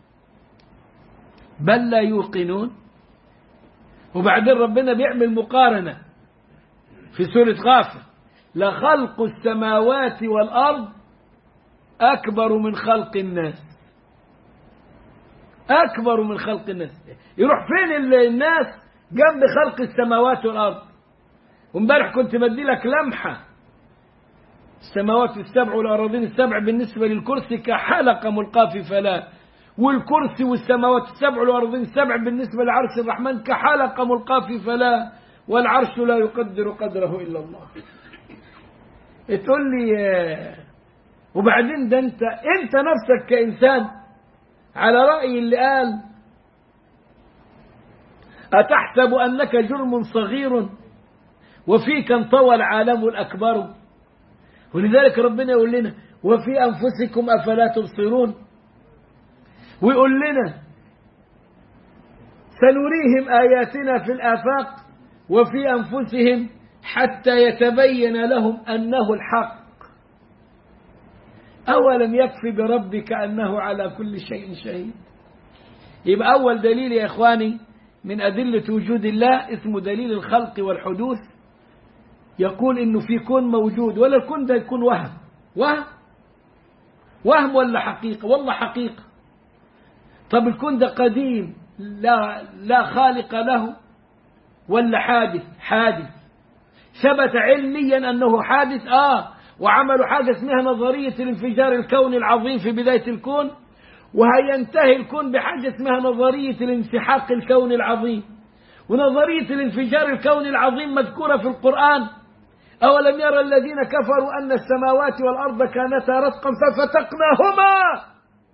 بل لا يوقنون وبعدين ربنا بيعمل مقارنة في سورة غافر لخلق السماوات والأرض أكبر من خلق الناس أكبر من خلق الناس يروح فين ال- الناس جنب خلق السماوات والأرض وامبارح كنت بدي لك لمحة السماوات السبع والأراضين السبع بالنسبة للكرسي كحلقة ملقاة في فلاة والكرسي والسماوات السبع والأراضين السبع بالنسبة لعرش الرحمن كحلقة ملقاة في فلاة والعرش لا يقدر قدره إلا الله تقول لي آه، وبعدين ده انت انت نفسك كإنسان على رأي اللي قال أتحسب أنك جرم صغير وفيك انطوى العالم الأكبر ولذلك ربنا يقول لنا وفي أنفسكم أفلا تبصرون ويقول لنا سنريهم آياتنا في الآفاق وفي أنفسهم حتى يتبين لهم أنه الحق أولم يكفي بربك أنه على كل شيء شهيد يبقى أول دليل يا إخواني من أدلة وجود الله اسمه دليل الخلق والحدوث يقول إنه في كون موجود ولا الكون ده يكون وهم وهم وهم ولا حقيقة والله حقيقة طب الكون ده قديم لا لا خالق له ولا حادث حادث ثبت علميا أنه حادث آه وعملوا حاجة اسمها نظرية الانفجار الكوني العظيم في بداية الكون وهينتهي الكون بحاجة اسمها نظرية الانسحاق الكوني العظيم ونظرية الانفجار الكوني العظيم مذكورة في القرآن أولم يرى الذين كفروا أن السماوات والأرض كانتا رتقا ففتقناهما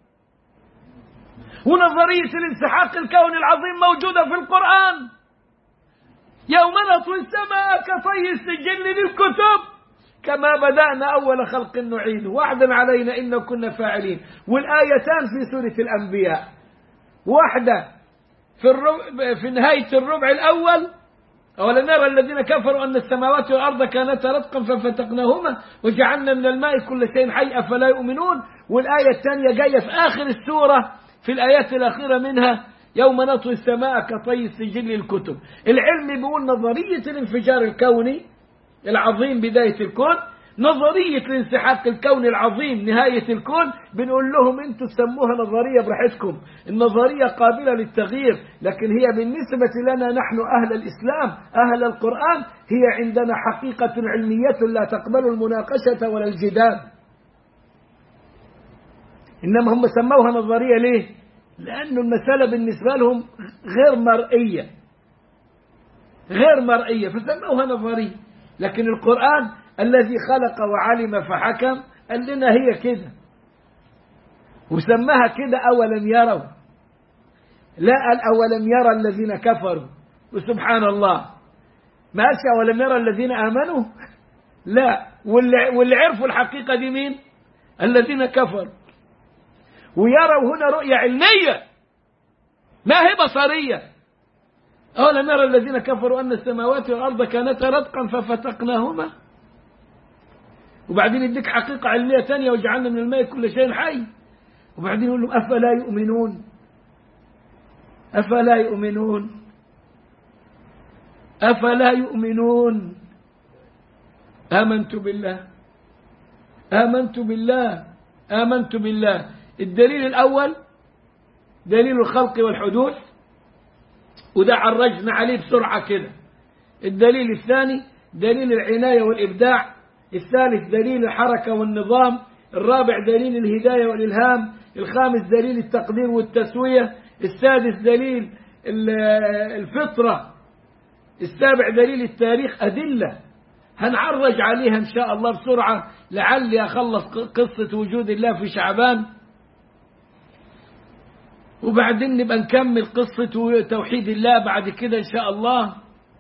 ونظرية الانسحاق الكوني العظيم موجودة في القرآن يوم نطوي السماء كطي السجل للكتب كما بدأنا أول خلق نعيده وعدا علينا إن كنا فاعلين والآيتان في سورة الأنبياء واحدة في, الربع في نهاية الربع الأول أولا نرى الذين كفروا أن السماوات والأرض كانتا رتقا ففتقناهما وجعلنا من الماء كل شيء حي أفلا يؤمنون والآية الثانية جاية في آخر السورة في الآيات الأخيرة منها يوم نطوي السماء كطي السجل للكتب العلم بيقول نظرية الانفجار الكوني العظيم بداية الكون نظرية الانسحاق الكوني العظيم نهاية الكون بنقول لهم انتوا تسموها نظرية براحتكم النظرية قابلة للتغيير لكن هي بالنسبة لنا نحن أهل الإسلام أهل القرآن هي عندنا حقيقة علمية لا تقبل المناقشة ولا الجدال إنما هم سموها نظرية ليه لأن المسألة بالنسبة لهم غير مرئية غير مرئية فسموها نظرية لكن القرآن الذي خلق وعلم فحكم قال لنا هي كده وسماها كده أولم يروا لا قال أولم يرى الذين كفروا وسبحان الله ما قالش أولم يرى الذين آمنوا لا واللي, واللي عرفوا الحقيقة دي مين الذين كفروا ويروا هنا رؤية علمية ما هي بصرية أولم يرى الذين كفروا أن السماوات والأرض كانتا رتقا ففتقناهما وبعدين يديك حقيقة علمية تانية وجعلنا من الماء كل شيء حي وبعدين يقول لهم أفلا يؤمنون أفلا يؤمنون أفلا يؤمنون آمنت بالله آمنت بالله آمنت بالله الدليل الأول دليل الخلق والحدوث وده عرجنا عليه بسرعة كده الدليل الثاني دليل العناية والإبداع الثالث دليل الحركة والنظام الرابع دليل الهداية والإلهام الخامس دليل التقدير والتسوية السادس دليل ال- الفطرة السابع دليل التاريخ أدلة هنعرج عليها إن شاء الله بسرعة لعلي أخلص ق- قصة وجود الله في شعبان وبعدين نبقى نكمل قصة توحيد الله بعد كده إن شاء الله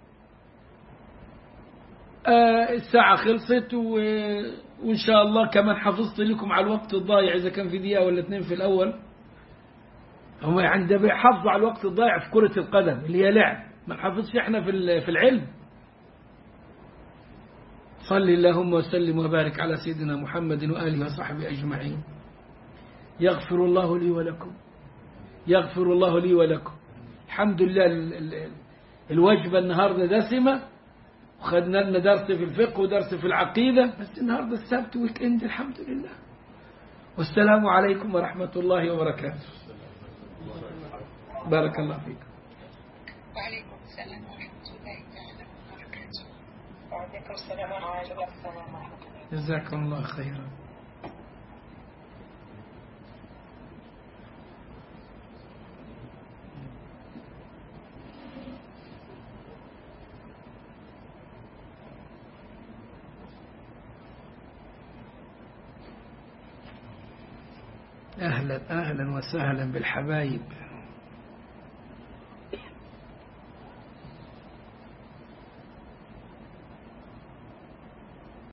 آه، الساعة خلصت و... وإن شاء الله كمان حفظت لكم على الوقت الضايع إذا كان في دقيقة ولا اتنين في الأول هم يعني ده بيحافظوا على الوقت الضايع في كرة القدم اللي هي لعب ما نحافظش احنا في ال- في العلم صل اللهم وسلم وبارك على سيدنا محمد وآله وصحبه أجمعين يغفر الله لي ولكم يغفر الله لي ولكم الحمد لله ال- ال- الوجبة النهاردة دسمة وخدنا لنا درس في الفقه ودرس في العقيدة بس النهاردة السبت ويك اند الحمد لله والسلام عليكم ورحمة الله وبركاته بارك الله فيكم وعليكم السلام ورحمة الله تعالى وبركاته وعليكم السلام ورحمة الله وبركاته جزاكم الله خيرا أهلا أهلا وسهلا بالحبايب